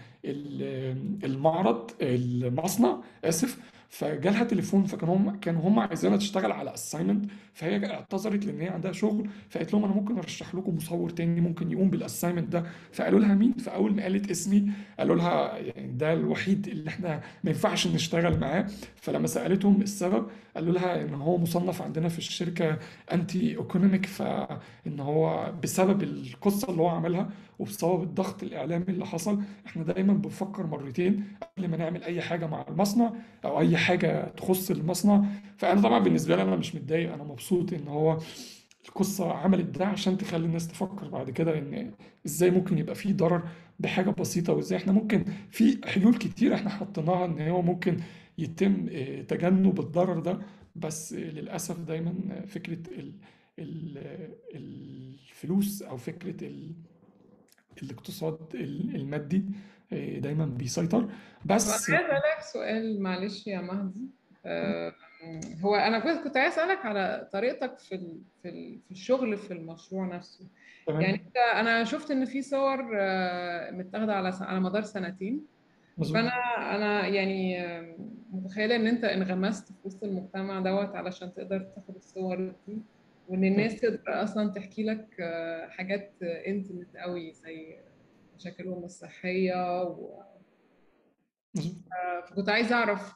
[SPEAKER 2] ال- المعرض المصنع اسف فجالها تليفون فكانوا هم كانوا هم عايزينها تشتغل على اساينمنت فهي اعتذرت لان هي عندها شغل فقالت لهم انا ممكن ارشح لكم مصور تاني ممكن يقوم بالاساينمنت ده فقالوا لها مين فاول ما قالت اسمي قالوا لها يعني ده الوحيد اللي احنا ما ينفعش نشتغل معاه فلما سالتهم السبب قالوا لها ان هو مصنف عندنا في الشركه انتي ايكونوميك فان هو بسبب القصه اللي هو عملها وبسبب الضغط الاعلامي اللي حصل احنا دايما بنفكر مرتين قبل ما نعمل اي حاجه مع المصنع او اي حاجه تخص المصنع فانا طبعا بالنسبه لي انا مش متضايق انا مبسوط ان هو القصه عملت ده عشان تخلي الناس تفكر بعد كده ان ازاي ممكن يبقى في ضرر بحاجه بسيطه وازاي احنا ممكن في حلول كتير احنا حطيناها ان هو ممكن يتم اه، تجنب الضرر ده بس اه، للاسف دايما فكره ال ال الفلوس او فكره ال الاقتصاد ال- المادي اه، دايما بيسيطر
[SPEAKER 1] طب
[SPEAKER 2] بس
[SPEAKER 1] أنا عايز أسألك سؤال معلش يا مهدي آه، هو أنا كنت كنت عايز أسألك على طريقتك في ال- في ال- في الشغل في المشروع نفسه يعني
[SPEAKER 2] تمام
[SPEAKER 1] أنت أنا شفت إن في صور آه، متاخدة على س- على مدار سنتين
[SPEAKER 2] مظبوط
[SPEAKER 1] فأنا أنا يعني آه، متخيلة إن أنت انغمست في وسط المجتمع دوت علشان تقدر تاخد الصور دي وإن الناس تقدر أصلا تحكي لك آه، حاجات انتمت قوي زي مشاكلهم الصحية
[SPEAKER 2] مظبوط
[SPEAKER 1] فكنت عايزة أعرف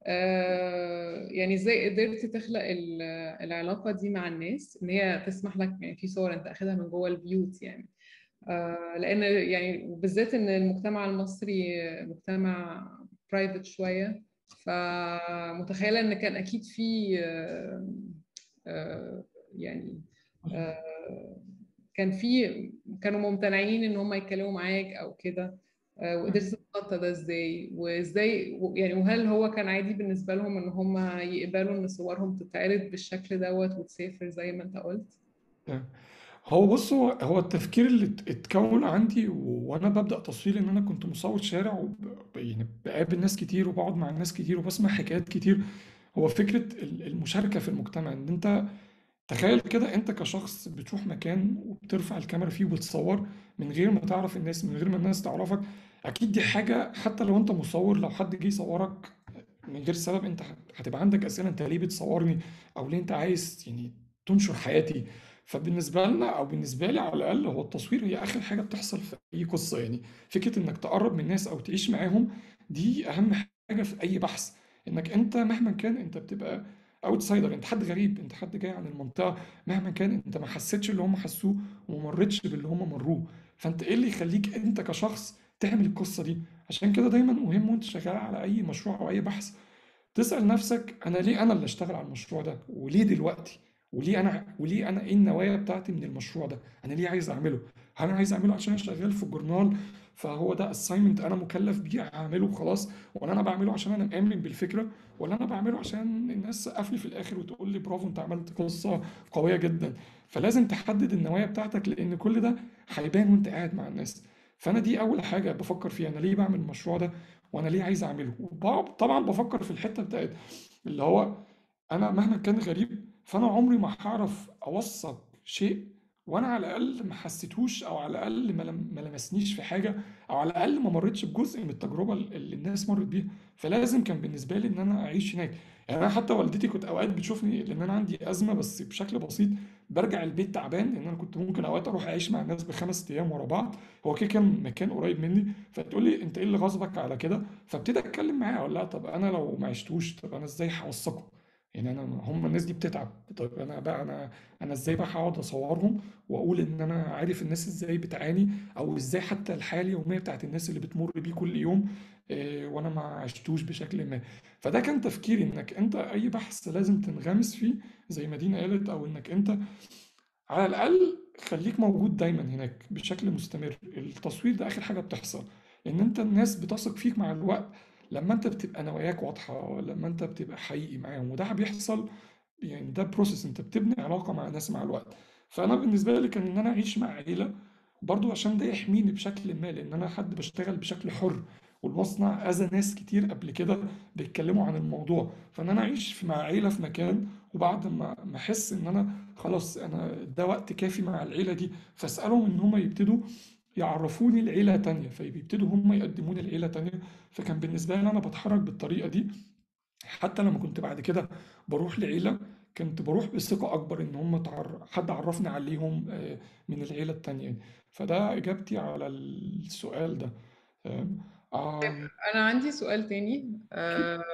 [SPEAKER 1] آه، يعني إزاي قدرت تخلق ال- العلاقة دي مع الناس إن هي تسمح لك يعني في صور أنت أخدها من جوه البيوت يعني آه، لأن يعني وبالذات إن المجتمع المصري مجتمع برايفت شوية فمتخيلة إن كان أكيد في آه، آه، يعني آه، كان في كانوا ممتنعين ان هم يتكلموا معاك او كده آه، وقدرت تتخطى ده ازاي وازاي و- يعني وهل هو كان عادي بالنسبة لهم ان هم يقبلوا ان صورهم تتعرض بالشكل دوت وتسافر زي ما انت قلت
[SPEAKER 2] تمام. هو بص هو هو التفكير اللي ات- اتكون عندي و- وانا ببدأ تصوير ان انا كنت مصور شارع وب... يعني بقابل ناس كتير وبقعد مع ناس كتير وبسمع حكايات كتير هو فكره ال- المشاركه في المجتمع ان انت تخيل كده انت كشخص بتروح مكان وبترفع الكاميرا فيه وبتصور من غير ما تعرف الناس من غير ما الناس تعرفك اكيد دي حاجة حتى لو انت مصور لو حد جه يصورك من غير سبب انت هت- هتبقى عندك اسئلة انت ليه بتصورني او ليه انت عايز يعني تنشر حياتي فبالنسبة لنا او بالنسبة لي على الاقل هو التصوير هي اخر حاجة بتحصل في اي قصة يعني فكرة انك تقرب من الناس او تعيش معاهم دي اهم حاجة في اي بحث انك انت مهما كان انت بتبقى اوتسايدر انت حد غريب انت حد جاي عن المنطقه مهما كان انت ما حسيتش اللي هم حسوه وما مريتش باللي هم مروه فانت ايه اللي يخليك انت كشخص تعمل القصه دي عشان كده دايما مهم وانت شغال على اي مشروع او اي بحث تسأل نفسك انا ليه انا اللي اشتغل على المشروع ده وليه دلوقتي وليه انا وليه انا ايه النوايا بتاعتي من المشروع ده انا ليه عايز اعمله هل انا عايز اعمله عشان انا شغال في الجورنال فهو ده اساينمنت انا مكلف بيه هعمله وخلاص ولا انا بعمله عشان انا مآمن بالفكره ولا انا بعمله عشان الناس تسقف لي في الاخر وتقول لي برافو انت عملت قصه قويه جدا فلازم تحدد النوايا بتاعتك لان كل ده هيبان وانت قاعد مع الناس فانا دي اول حاجه بفكر فيها انا ليه بعمل المشروع ده وانا ليه عايز اعمله وبقعد- طبعا بفكر في الحته بتاعت اللي هو انا مهما كان غريب فانا عمري ما هعرف اوثق شيء وانا على الاقل ما حسيتهوش او على الاقل ما لم- ما لمسنيش في حاجه او على الاقل ما مريتش بجزء من التجربه اللي الناس مرت بيها فلازم كان بالنسبه لي ان انا اعيش هناك يعني انا حتى والدتي كنت اوقات بتشوفني لان انا عندي ازمه بس بشكل بسيط برجع البيت تعبان لان انا كنت ممكن اوقات اروح اعيش مع الناس بخمس ايام ورا بعض هو كده كان مكان قريب مني فتقول لي انت ايه اللي غصبك على كده فابتدي اتكلم معاها اقول لها طب انا لو ما عشتوش طب انا ازاي هوثقه يعني انا هم الناس دي بتتعب طيب انا بقى انا انا ازاي بقى هقعد اصورهم واقول ان انا عارف الناس ازاي بتعاني او ازاي حتى الحياه اليوميه بتاعت الناس اللي بتمر بيه كل يوم إيه، وانا ما عشتوش بشكل ما فده كان تفكيري انك انت اي بحث لازم تنغمس فيه زي ما دينا قالت او انك انت على الأقل خليك موجود دايما هناك بشكل مستمر التصوير ده آخر حاجة بتحصل لأن أنت الناس بتثق فيك مع الوقت لما أنت بتبقى نواياك واضحة لما أنت بتبقى حقيقي معاهم وده بيحصل يعني ده بروسيس أنت بتبني علاقة مع الناس مع الوقت فأنا بالنسبة لي كان إن أنا أعيش مع عيلة برضو عشان ده يحميني بشكل ما لأن أنا حد بشتغل بشكل حر والمصنع أذى ناس كتير قبل كده بيتكلموا عن الموضوع فإن أنا أعيش في- مع عيلة في مكان وبعد ما ما أحس إن أنا خلاص انا ده وقت كافي مع العيله دي فاسالهم ان هم يبتدوا يعرفوني العيله تانية فبيبتدوا هم يقدموني العيله تانية فكان بالنسبه لي انا بتحرك بالطريقه دي حتى لما كنت بعد كده بروح لعيله كنت بروح بثقه اكبر ان هم تعر... حد عرفني عليهم آه، من العيله التانية يعني. فده اجابتي على السؤال ده تمام آم،
[SPEAKER 1] أنا عندي سؤال تاني آم،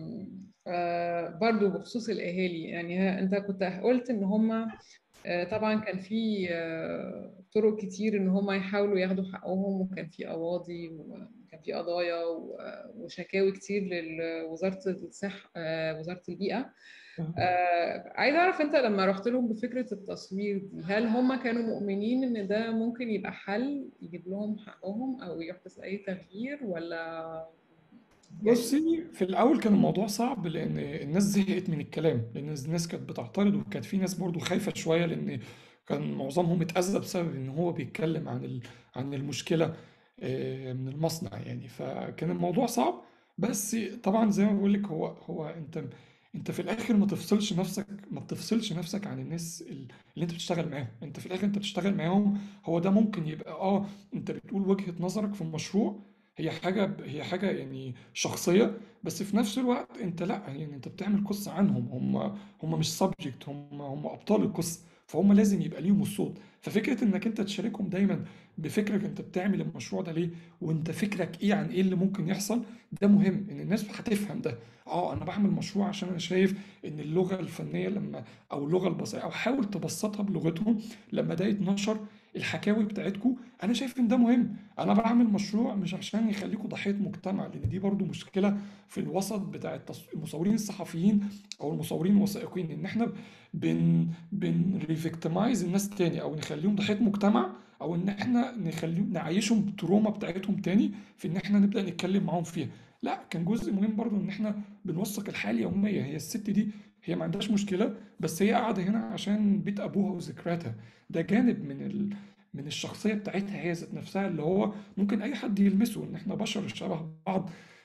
[SPEAKER 1] آه، برضو بخصوص الأهالي يعني ها- أنت كنت قلت إن هما آه، طبعا كان في آه، طرق كتير إن هما يحاولوا ياخدوا حقهم وكان في قواضي وكان في قضايا و- وشكاوي كتير لوزارة الصحة آه، وزارة البيئة آه، عايزة أعرف أنت لما رحت لهم بفكرة التصوير دي هل هم كانوا مؤمنين إن ده ممكن يبقى حل يجيب لهم حقهم أو يحدث أي تغيير ولا يعني
[SPEAKER 2] بصي في الأول كان الموضوع صعب لأن الناس زهقت من الكلام لأن الناس كانت بتعترض وكانت في ناس برضو خايفة شوية لأن كان معظمهم اتأذى بسبب إن هو بيتكلم عن ال- عن المشكلة آه، من المصنع يعني فكان الموضوع صعب بس طبعا زي ما بقول لك هو هو أنت أنت في الآخر ما تفصلش نفسك ما بتفصلش نفسك عن الناس ال- اللي أنت بتشتغل معاهم أنت في الآخر أنت بتشتغل معاهم هو ده ممكن يبقى آه أنت بتقول وجهة نظرك في المشروع هي حاجة هي حاجة يعني شخصية بس في نفس الوقت انت لا يعني انت بتعمل قصة عنهم هم هم مش سبجكت هم هم ابطال القصة فهم لازم يبقى ليهم الصوت ففكرة انك انت تشاركهم دايما بفكرك انت بتعمل المشروع ده ليه وانت فكرك ايه عن ايه اللي ممكن يحصل ده مهم ان الناس هتفهم ده اه انا بعمل مشروع عشان انا شايف ان اللغة الفنية لما او اللغة البصرية او حاول تبسطها بلغتهم لما ده يتنشر الحكاوي بتاعتكم انا شايف ان ده مهم انا بعمل مشروع مش عشان يخليكم ضحيه مجتمع لان دي برضو مشكله في الوسط بتاع التص- المصورين الصحفيين او المصورين الوثائقيين ان احنا بن بن ريفيكتمايز الناس تاني او نخليهم ضحيه مجتمع او ان احنا نخليهم نعيشهم التروما بتاعتهم تاني في ان احنا نبدا نتكلم معاهم فيها لا كان جزء مهم برضو ان احنا بنوثق الحياه اليوميه هي الست دي هي ما عندهاش مشكله بس هي قاعده هنا عشان بيت ابوها وذكرياتها ده جانب من ال من الشخصيه بتاعتها هي ذات نفسها اللي هو ممكن اي حد يلمسه ان احنا بشر شبه بعض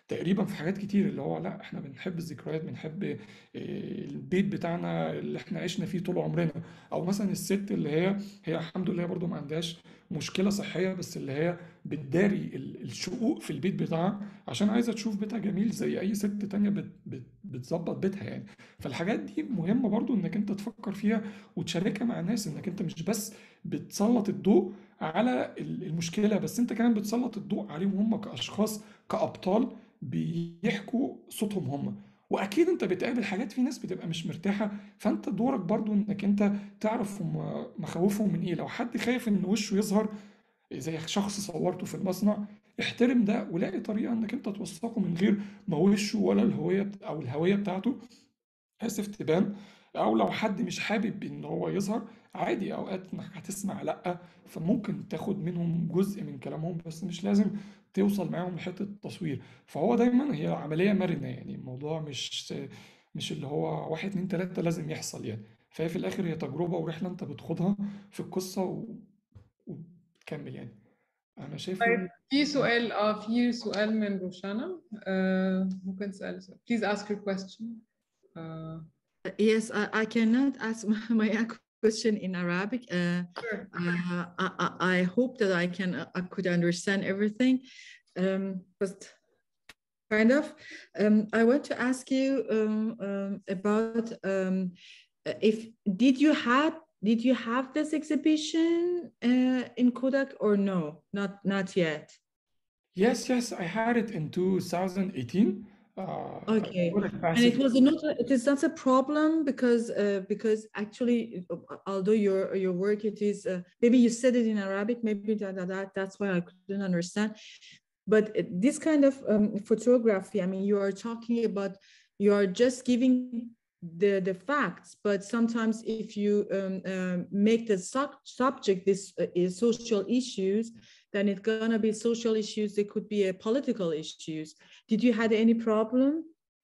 [SPEAKER 2] تقريبا في حاجات كتير اللي هو لا احنا بنحب الذكريات بنحب آه، البيت بتاعنا اللي احنا عشنا فيه طول عمرنا او مثلا الست اللي هي هي الحمد لله برضو ما عندهاش مشكلة صحية بس اللي هي بتداري ال- الشقوق في البيت بتاعها عشان عايزة تشوف بيتها جميل زي اي ست تانية بت بت بتظبط بيتها يعني فالحاجات دي مهمة برضو انك انت تفكر فيها وتشاركها مع الناس انك انت مش بس بتسلط الضوء على ال- المشكلة بس انت كمان بتسلط الضوء عليهم هم كأشخاص كأبطال بيحكوا صوتهم هم واكيد انت بتقابل حاجات في ناس بتبقى مش مرتاحة فانت دورك برضو انك انت تعرف هم مخاوفهم من ايه لو حد خايف ان وشه يظهر زي شخص صورته في المصنع احترم ده ولاقي طريقة انك انت توثقه من غير ما وشه ولا الهوية بت- او الهوية بتاعته اسف تبان او لو حد مش حابب ان هو يظهر عادي اوقات انك هتسمع لا فممكن تاخد منهم جزء من كلامهم بس مش لازم توصل معاهم لحته التصوير فهو دايما هي عمليه مرنه يعني الموضوع مش مش اللي هو واحد اتنين تلاته لازم يحصل يعني فهي في الاخر هي تجربه ورحله انت بتخوضها في القصه و... وتكمل يعني انا شايف
[SPEAKER 1] طيب
[SPEAKER 2] إن-
[SPEAKER 1] في سؤال اه في سؤال من روشانا آه ممكن تسأل سؤال please ask your question آه
[SPEAKER 3] Yes, I, I cannot ask my, my question in Arabic. Uh,
[SPEAKER 1] sure.
[SPEAKER 3] uh, I, I- I hope that I can I could understand everything, um, but kind of. Um, I want to ask you um, um, about um, if did you had did you have this exhibition uh, in Kodak or no? Not not yet.
[SPEAKER 2] yes yes i had it in 2018 uh,
[SPEAKER 3] Okay.
[SPEAKER 2] Kodak
[SPEAKER 3] and
[SPEAKER 2] Pacific.
[SPEAKER 3] it was not a- it is not a problem because uh, because actually uh, although your your work it is uh, maybe you said it in arabic maybe that, that, that that's why i couldn't understand but uh, this kind of um, photography i mean you are talking about you are just giving the the facts but sometimes if you um, um, make the sub- subject this uh, is social issues then it's gonna be social issues they could be a political issues did you had any problem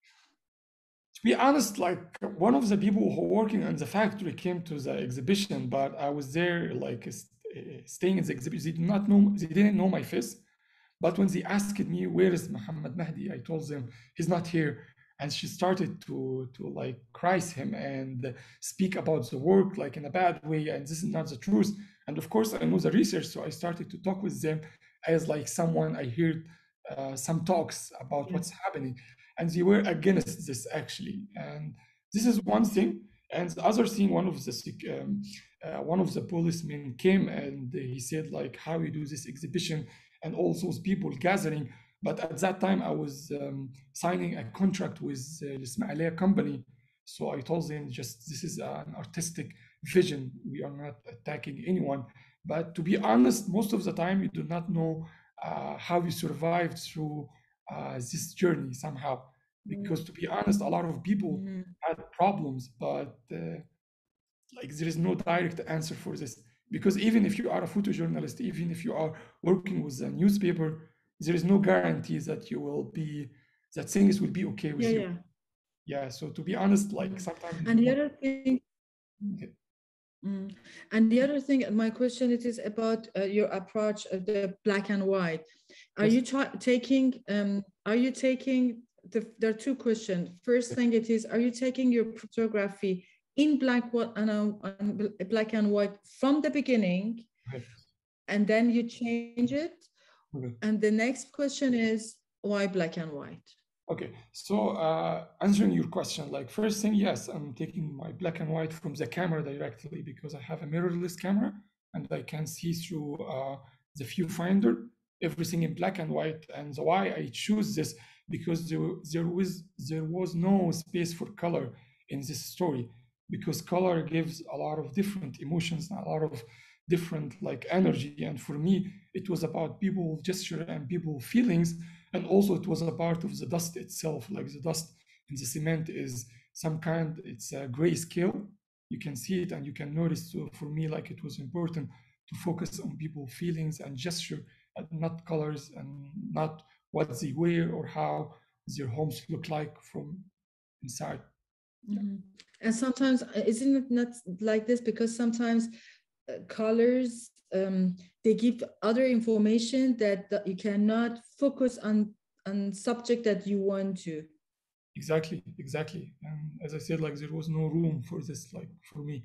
[SPEAKER 2] To be honest, like one of the people who working on the factory came to the exhibition, but I was there like s- eh, staying in the exhibition. They did not know, they didn't know my face. But when they asked me, where is Muhammad Mahdi? I told them he's not here. And she started to to like cries him and speak about the work like in a bad way, and this is not the truth. And of course, I know the research, so I started to talk with them as like someone I heard uh, some talks about
[SPEAKER 3] Yeah.
[SPEAKER 2] what's happening, and they were against this actually. And this is one thing. And the other thing, one of the sec- um, uh, one of the policemen came and he said like, how you do this exhibition and all those people gathering. But at that time, I was um, signing a contract with uh, the Ismailia company. So I told them just this is an artistic vision. We are not attacking anyone. But to be honest, most of the time you do not know uh, how you survived through uh, this journey somehow. Because to be honest, a lot of people
[SPEAKER 3] Mhm.
[SPEAKER 2] had problems, but uh, like there is no direct answer for this. Because even if you are a photojournalist, even if you are working with a newspaper, there is no guarantee that you will be that things will be okay with
[SPEAKER 3] yeah
[SPEAKER 2] you.
[SPEAKER 3] yeah
[SPEAKER 2] Yeah. So to be honest, like
[SPEAKER 3] Mhm.
[SPEAKER 2] sometimes
[SPEAKER 3] and the other thing
[SPEAKER 2] Okay.
[SPEAKER 3] Mm. And the other thing, my question it is about uh, your approach of the black and white. Are
[SPEAKER 2] Yes.
[SPEAKER 3] you ta- taking? Um, are you taking? The, there are two questions. First thing it is, are you taking your photography in black what and uh, and bl- black and white from the beginning,
[SPEAKER 2] Okay.
[SPEAKER 3] and then you change it?
[SPEAKER 2] Okay.
[SPEAKER 3] And the next question is why black and white?
[SPEAKER 2] Okay, so uh, answering your question, like first thing, yes, I'm taking my black and white from the camera directly because I have a mirrorless camera and I can see through uh, the viewfinder everything in black and white. And the why I choose this because there, there was there was no space for color in this story because color gives a lot of different emotions and a lot of different like energy. And for me, it was about people gesture and people feelings and also it was a part of the dust itself like the dust in the cement is some kind it's a gray scale you can see it and you can notice so for me like it was important to focus on people feelings and gesture and not colors and not what they wear or how their homes look like from inside
[SPEAKER 3] Mhm. And sometimes, uh, isn't it not like this? Because sometimes uh, colors um, they give other information that, that you cannot focus on and subject that you want to.
[SPEAKER 2] Exactly, exactly. And as I said, like there was no room for this, like for me.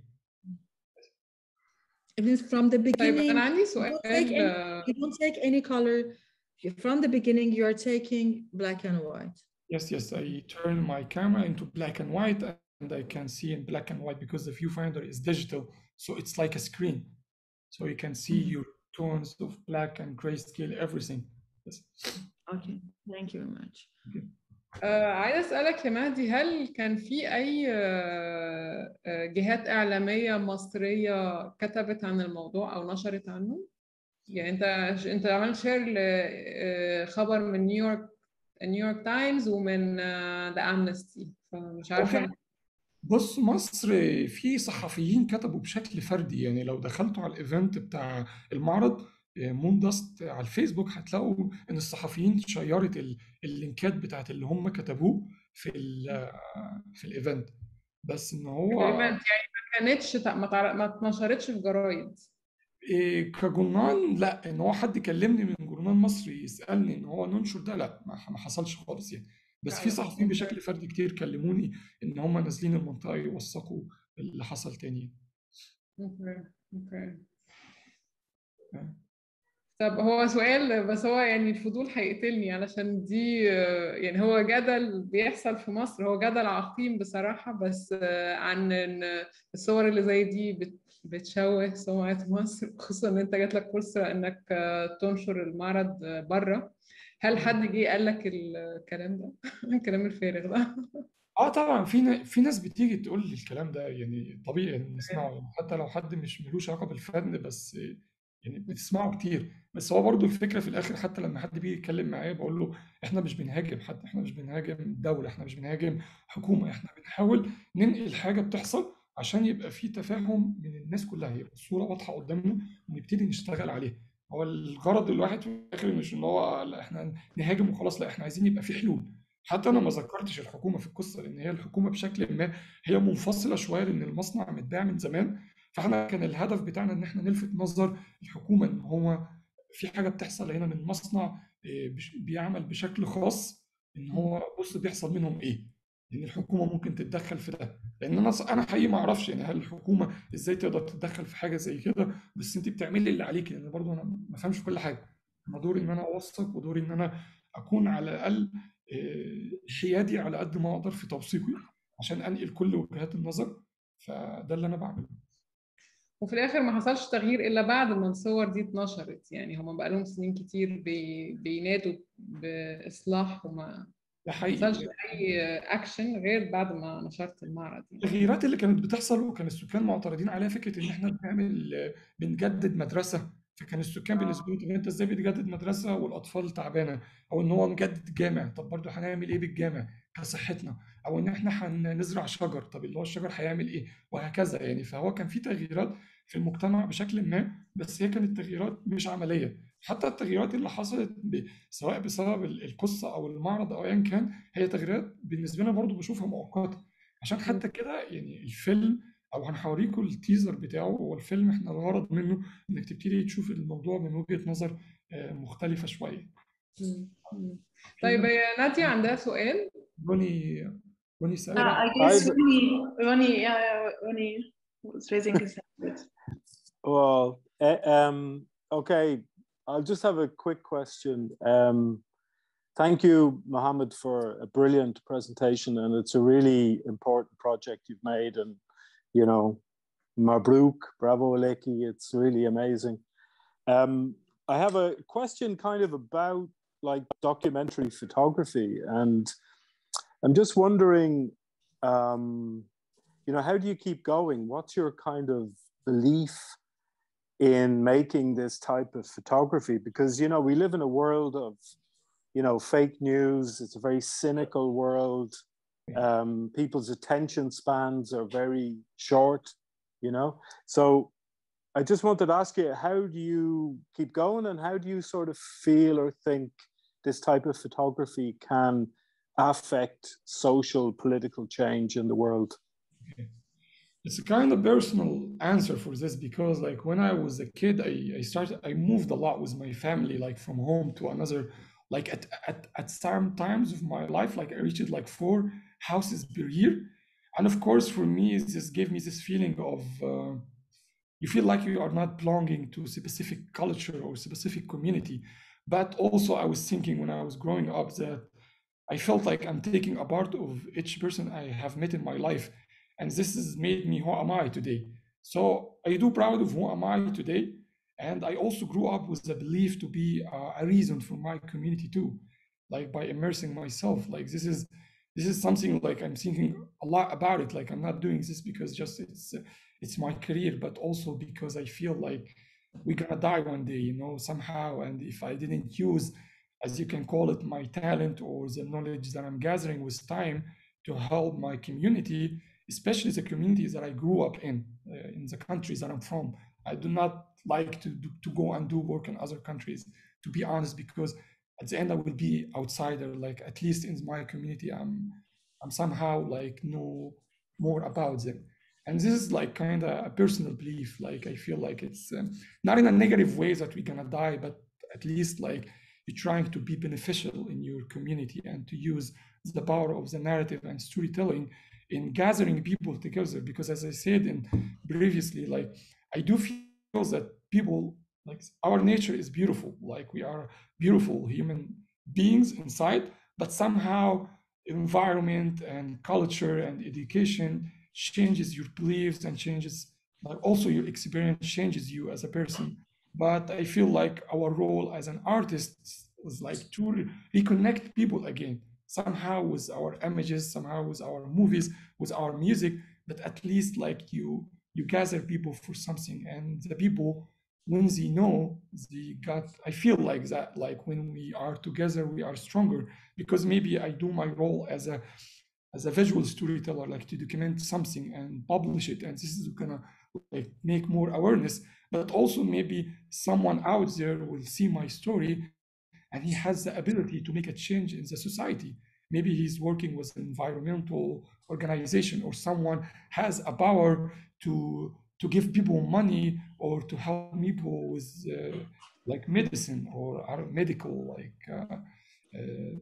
[SPEAKER 3] It means from the
[SPEAKER 1] طيب
[SPEAKER 3] beginning,
[SPEAKER 1] انا عندي
[SPEAKER 3] you don't take
[SPEAKER 1] سؤال
[SPEAKER 3] any,
[SPEAKER 1] آه،
[SPEAKER 3] you don't take any color. From the beginning, you are taking black and white.
[SPEAKER 2] Yes, yes, I turn my camera into black and white and I can see in black and white because the viewfinder is digital. So it's like a screen. So you can see
[SPEAKER 3] Mhm.
[SPEAKER 2] your tones of black and grayscale, everything. Yes.
[SPEAKER 3] Okay, thank you very much.
[SPEAKER 1] آه، عايزة أسألك يا مهدي هل كان في أي آه، آه، جهات إعلامية مصرية كتبت عن الموضوع أو نشرت عنه؟ يعني أنت أنت عملت شير لخبر من نيويورك نيويورك تايمز ومن ذا أمنستي فمش عارفة
[SPEAKER 2] أوكي. بص مصر في صحفيين كتبوا بشكل فردي يعني لو دخلتوا على الايفنت بتاع المعرض مون داست على الفيسبوك هتلاقوا ان الصحفيين شيرت ال- اللينكات بتاعت اللي هم كتبوه في ال في الايفنت بس ان هو
[SPEAKER 1] الإيفنت يعني ما كانتش ما تعر- ما اتنشرتش في جرايد
[SPEAKER 2] إيه كجورنال لا ان هو حد كلمني من جورنال مصري يسالني ان هو ننشر ده لا ما ما حصلش خالص يعني بس في
[SPEAKER 1] أيوة.
[SPEAKER 2] صحفيين بشكل فردي كتير كلموني ان هم نازلين المنطقه يوثقوا اللي حصل تاني
[SPEAKER 1] اوكي اوكي
[SPEAKER 2] آه.
[SPEAKER 1] طب هو سؤال بس هو يعني الفضول هيقتلني علشان دي آه، يعني هو جدل بيحصل في مصر هو جدل عقيم بصراحة بس آه، عن إن الصور اللي زي دي بت- بتشوه سمعة مصر خصوصا ان انت جات لك فرصة انك آه، تنشر المعرض بره هل حد جه قال لك الكلام ده الكلام الفارغ ده
[SPEAKER 2] اه طبعا في نا- في ناس بتيجي تقول لي الكلام ده يعني طبيعي إن نسمعه يعني حتى لو حد مش ملوش علاقه بالفن بس يعني بتسمعه كتير بس هو برضو الفكره في الاخر حتى لما حد بيجي يتكلم معايا بقول له احنا مش بنهاجم حد احنا مش بنهاجم دوله احنا مش بنهاجم حكومه احنا بنحاول ننقل حاجه بتحصل عشان يبقى في تفاهم من الناس كلها يبقى الصوره واضحه قدامنا ونبتدي نشتغل عليها هو الغرض الواحد في الاخر مش ان هو لا احنا نهاجم وخلاص لا احنا عايزين يبقى في حلول حتى انا ما ذكرتش الحكومه في القصه لان هي الحكومه بشكل ما هي منفصله شويه لان المصنع متباع من زمان فاحنا كان الهدف بتاعنا ان احنا نلفت نظر الحكومه ان هو في حاجه بتحصل هنا من مصنع إيه، بش- بيعمل بشكل خاص ان هو بص بيحصل منهم ايه ان الحكومه ممكن تتدخل في ده لان انا انا حقيقي ما اعرفش يعني هل الحكومه ازاي تقدر تتدخل في حاجه زي كده بس انت بتعملي اللي عليك لان برضو انا ما فهمش في كل حاجه انا دوري ان انا اوثق ودوري ان انا اكون على الاقل إيه، حيادي على قد ما اقدر في توثيقي عشان انقل كل وجهات النظر فده اللي انا بعمله
[SPEAKER 1] وفي الاخر ما حصلش تغيير الا بعد ما الصور دي اتنشرت يعني هم بقى لهم سنين كتير بي... بينادوا باصلاح وما
[SPEAKER 2] ده
[SPEAKER 1] ما
[SPEAKER 2] حقيقي
[SPEAKER 1] حصلش اي اكشن غير بعد ما نشرت المعرض يعني
[SPEAKER 2] التغييرات اللي كانت بتحصل وكان السكان معترضين عليها فكره ان احنا بنعمل بنجدد مدرسه فكان السكان بالنسبه لهم طب انت ازاي بتجدد مدرسه والاطفال تعبانه او ان هو نجدد جامع طب برضه هنعمل ايه بالجامع كصحتنا او ان احنا هنزرع شجر طب اللي هو الشجر هيعمل ايه وهكذا يعني فهو كان في تغييرات في المجتمع بشكل ما بس هي كانت تغييرات مش عمليه حتى التغييرات اللي حصلت ب... سواء بسبب ال- القصه او المعرض او ايا كان هي تغييرات بالنسبه لنا برضه بشوفها مؤقته عشان حتى كده يعني الفيلم او هنحوريكم التيزر بتاعه هو الفيلم احنا الغرض منه انك تبتدي تشوف الموضوع من وجهة نظر آه، مختلفة شوية
[SPEAKER 1] مم. مم.
[SPEAKER 2] في
[SPEAKER 1] طيب
[SPEAKER 2] ناس
[SPEAKER 1] هي نادية عندها سؤال
[SPEAKER 2] روني روني
[SPEAKER 4] Uh,
[SPEAKER 2] سأل
[SPEAKER 4] I guess
[SPEAKER 5] عايز
[SPEAKER 4] Ronnie, Ronnie, yeah, yeah, Ronnie was raising his hand.
[SPEAKER 5] well eh, um okay I'll just have a quick question um thank you Mohammed for a brilliant presentation and it's a really important project you've made and you know Mabrouk bravo Aleki it's really amazing um I have a question kind of about like documentary photography and I'm just wondering um you know how do you keep going what's your kind of belief in making this type of photography because you know we live in a world of you know fake news it's a very cynical world um, people's attention spans are very short you know so i just wanted to ask you how do you keep going and how do you sort of feel or think this type of photography can affect social political change in the world
[SPEAKER 2] it's a kind of personal answer for this because like when I was a kid I, I started I moved a lot with my family like from home to another like at, at at some times of my life like i reached like four houses per year and of course for me this gave me this feeling of uh, you feel like you are not belonging to a specific culture or specific community but also i was thinking when i was growing up that i felt like i'm taking a part of each person i have met in my life and this has made me who am i today so i do proud of who am i today and i also grew up with the belief to be uh, a reason for my community too like by immersing myself like this is this is something like i'm thinking a lot about it like i'm not doing this because just it's uh, it's my career but also because i feel like we're gonna die one day you know somehow and if i didn't use as you can call it my talent or the knowledge that i'm gathering with time to help my community especially the communities that i grew up in uh, in the countries that i'm from i do not like to do, to go and do work in other countries to be honest because at the end i will be outsider like at least in my community i'm i'm somehow like know more about them and this is like kind of a personal belief like i feel like it's um, not in a negative way that we're gonna die but at least like you're trying to be beneficial in your community and to use the power of the narrative and storytelling in gathering people together because as i said in previously like i do feel that people like our nature is beautiful like we are beautiful human beings inside but somehow environment and culture and education changes your beliefs and changes like also your experience changes you as a person but i feel like our role as an artist was like to reconnect people again somehow with our images somehow with our movies with our music but at least like you you gather people for something and the people when they know they got i feel like that like when we are together we are stronger because maybe i do my role as a as a visual storyteller like to document something and publish it and this is gonna like make more awareness but also maybe someone out there will see my story and he has the ability to make a change in the society maybe he's working with an environmental organization or someone has a power to to give people money or to help people with uh, like medicine or medical like uh, uh,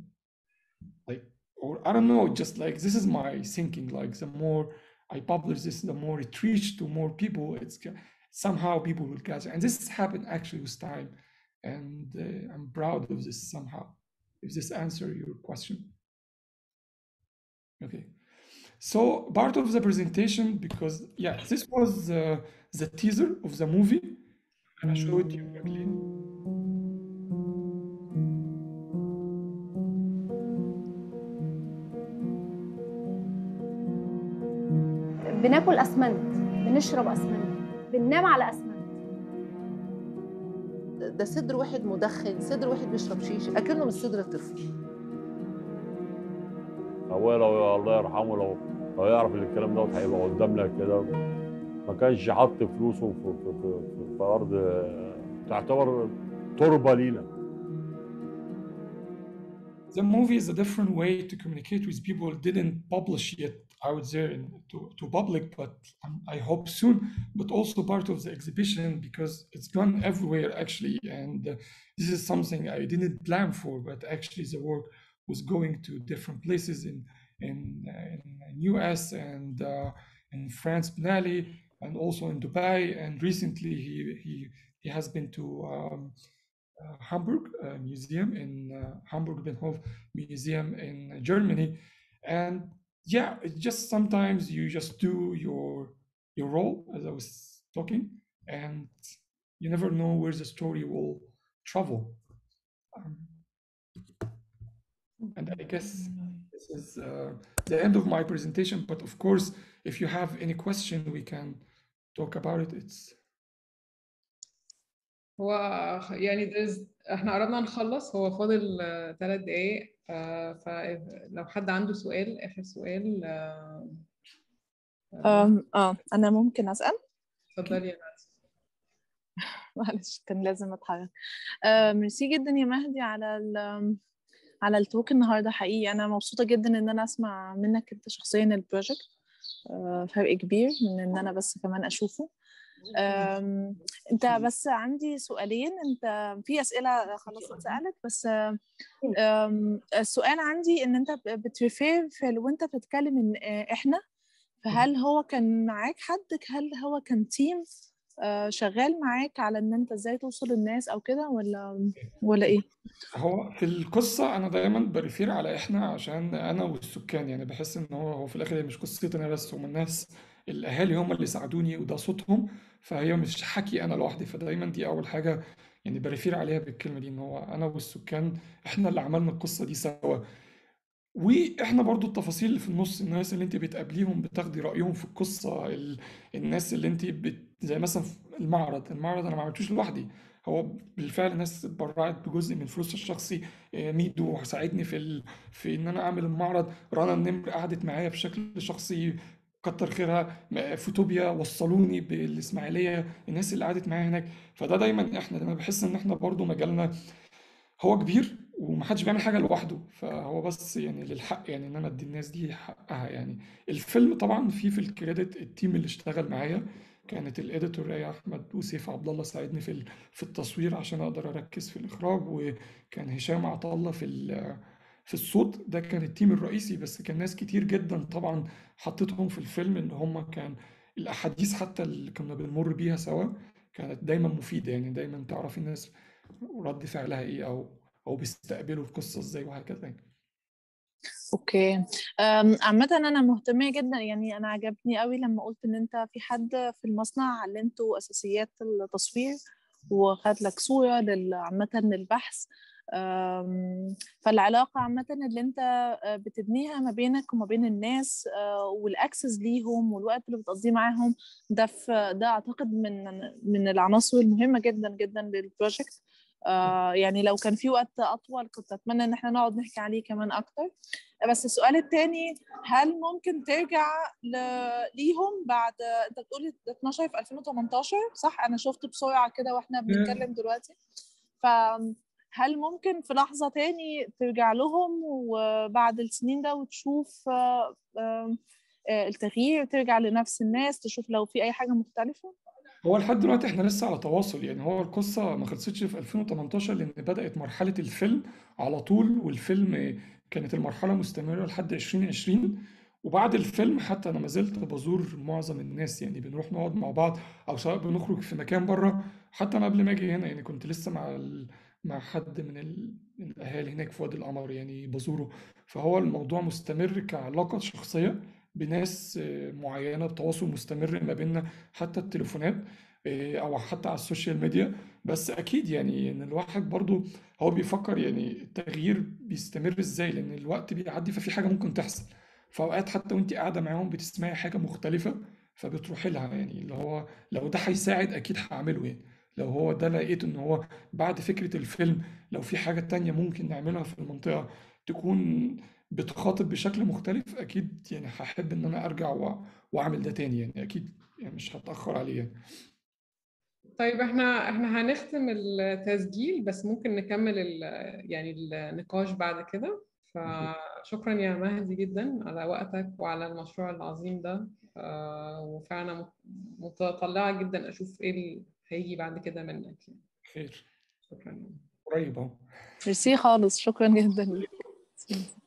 [SPEAKER 2] like or I don't know just like this is my thinking like the more I publish this the more it reaches to more people it's somehow people will catch it. and this happened actually with time and uh, I'm proud of this somehow if this answer your question okay so part of the presentation, because yeah, this was uh, the teaser of the movie, and I show it you again.
[SPEAKER 6] بناكل اسمنت بنشرب اسمنت بننام على اسمنت
[SPEAKER 7] ده صدر واحد مدخن صدر واحد بيشرب شيشه اكنه من صدر طفل
[SPEAKER 8] ابويا لو الله يرحمه لو لو يعرف ان الكلام دوت هيبقى قدامنا كده ما كانش حط فلوسه في, في, في, في, في ارض تعتبر تربه لينا
[SPEAKER 2] The movie is a different way to communicate with people. Didn't publish yet out there in, to, to public, but um, I hope soon. But also part of the exhibition because it's gone everywhere actually, and uh, this is something I didn't plan for. But actually, the work was going to different places in in, uh, in US and uh, in France, Benali, and also in Dubai. And recently, he he he has been to um, uh, Hamburg uh, Museum in uh, Hamburg Bahnhof Museum in Germany, and yeah, it's just sometimes you just do your your role as I was talking, and you never know where the story will travel. Um, and I guess this is uh, the end of my presentation. But of course, if you have any question, we can talk about it. It's
[SPEAKER 1] هو يعني there's احنا قربنا نخلص هو فاضل ثلاث دقايق فلو حد عنده سؤال آخر سؤال
[SPEAKER 4] أم اه انا ممكن اسال
[SPEAKER 1] اتفضلي يا نانسي
[SPEAKER 4] معلش كان لازم اتحرك آه، ميرسي جدا يا مهدي على ال على التوك النهارده حقيقي انا مبسوطه جدا ان انا اسمع منك انت شخصيا البروجكت آه، فرق كبير من ان انا بس كمان اشوفه أم، انت بس عندي سؤالين انت في اسئله خلاص اتسالت بس أم، السؤال عندي ان انت بتريفير في وانت بتتكلم ان آه، احنا فهل هو كان معاك حد هل هو كان تيم آه، شغال معاك على ان انت ازاي توصل للناس او كده ولا ولا ايه
[SPEAKER 2] هو في القصة أنا دايما بريفير على إحنا عشان أنا والسكان يعني بحس إن هو هو في الآخر هي مش قصتي أنا بس هم الناس الأهالي هم اللي ساعدوني وده صوتهم فهي مش حكي أنا لوحدي فدايما دي أول حاجة يعني بريفير عليها بالكلمة دي إن هو أنا والسكان إحنا اللي عملنا القصة دي سوا واحنا برضو التفاصيل اللي في النص الناس اللي انت بتقابليهم بتاخدي رأيهم في القصة ال... الناس اللي انت بت... زي مثلا في المعرض المعرض انا ما عملتوش لوحدي هو بالفعل ناس اتبرعت بجزء من فلوسها الشخصي آه، ميدو ساعدني في ال... في ان انا اعمل المعرض رنا النمر قعدت معايا بشكل شخصي كتر خيرها م- فوتوبيا وصلوني بالاسماعيليه الناس اللي قعدت معايا هناك فده دايما احنا لما بحس ان احنا برضو مجالنا هو كبير ومحدش بيعمل حاجة لوحده فهو بس يعني للحق يعني ان انا ادي الناس دي حقها يعني الفيلم طبعا فيه في الكريدت التيم اللي اشتغل معايا كانت الاديتور هي احمد وسيف عبد الله ساعدني في ال- في التصوير عشان اقدر اركز في الاخراج وكان هشام عطله في ال- في الصوت ده كان التيم الرئيسي بس كان ناس كتير جدا طبعا حطيتهم في الفيلم ان هم كان الاحاديث حتى اللي كنا بنمر بيها سوا كانت دايما مفيدة يعني دايما تعرفي الناس رد فعلها ايه او او بيستقبلوا القصه ازاي وهكذا يعني.
[SPEAKER 4] اوكي أم، عامة انا مهتمة جدا يعني انا عجبني قوي لما قلت ان انت في حد في المصنع علمته اساسيات التصوير وخد لك صورة لل- عامة للبحث أم، فالعلاقة عامة اللي انت آه، بتبنيها ما بينك وما بين الناس آه، والاكسس ليهم والوقت اللي بتقضيه معاهم ده في ده اعتقد من من العناصر المهمة جدا جدا للبروجكت آه، يعني لو كان في وقت اطول كنت اتمنى ان احنا نقعد نحكي عليه كمان اكتر بس السؤال التاني هل ممكن ترجع ل... ليهم بعد انت بتقولي 12 في 2018 صح انا شفت بسرعه كده واحنا بنتكلم دلوقتي فهل ممكن في لحظه تاني ترجع لهم وبعد السنين ده وتشوف آه، آه، آه، التغيير ترجع لنفس الناس تشوف لو في اي حاجه مختلفه
[SPEAKER 2] هو لحد دلوقتي احنا لسه على تواصل يعني هو القصه ما خلصتش في 2018 لان بدات مرحله الفيلم على طول والفيلم كانت المرحله مستمره لحد 2020 وبعد الفيلم حتى انا ما زلت بزور معظم الناس يعني بنروح نقعد مع بعض او سواء بنخرج في مكان بره حتى انا قبل ما اجي هنا يعني كنت لسه مع ال... مع حد من ال... من الاهالي هناك في وادي القمر يعني بزوره فهو الموضوع مستمر كعلاقه شخصيه بناس آه، معينه بتواصل مستمر ما بيننا حتى التليفونات آه، او حتى على السوشيال ميديا بس اكيد يعني ان الواحد برضو هو بيفكر يعني التغيير بيستمر ازاي لان الوقت بيعدي ففي حاجه ممكن تحصل فاوقات حتى وانت قاعده معاهم بتسمعي حاجه مختلفه فبتروحي لها يعني اللي هو لو ده هيساعد اكيد هعمله يعني لو هو ده لقيت ان هو بعد فكره الفيلم لو في حاجه تانية ممكن نعملها في المنطقه تكون بتخاطب بشكل مختلف اكيد يعني هحب ان انا ارجع وأ- واعمل ده تاني يعني اكيد يعني مش هتاخر عليه يعني.
[SPEAKER 1] طيب احنا احنا هنختم التسجيل بس ممكن نكمل ال يعني النقاش بعد كده فشكرا يا مهدي جدا على وقتك وعلى المشروع العظيم ده آه، وفعلا مت- متطلعة جدا اشوف ايه اللي هيجي بعد كده منك يعني
[SPEAKER 2] خير
[SPEAKER 1] شكرا
[SPEAKER 2] قريب اهو
[SPEAKER 4] ميرسي خالص شكرا جدا ليك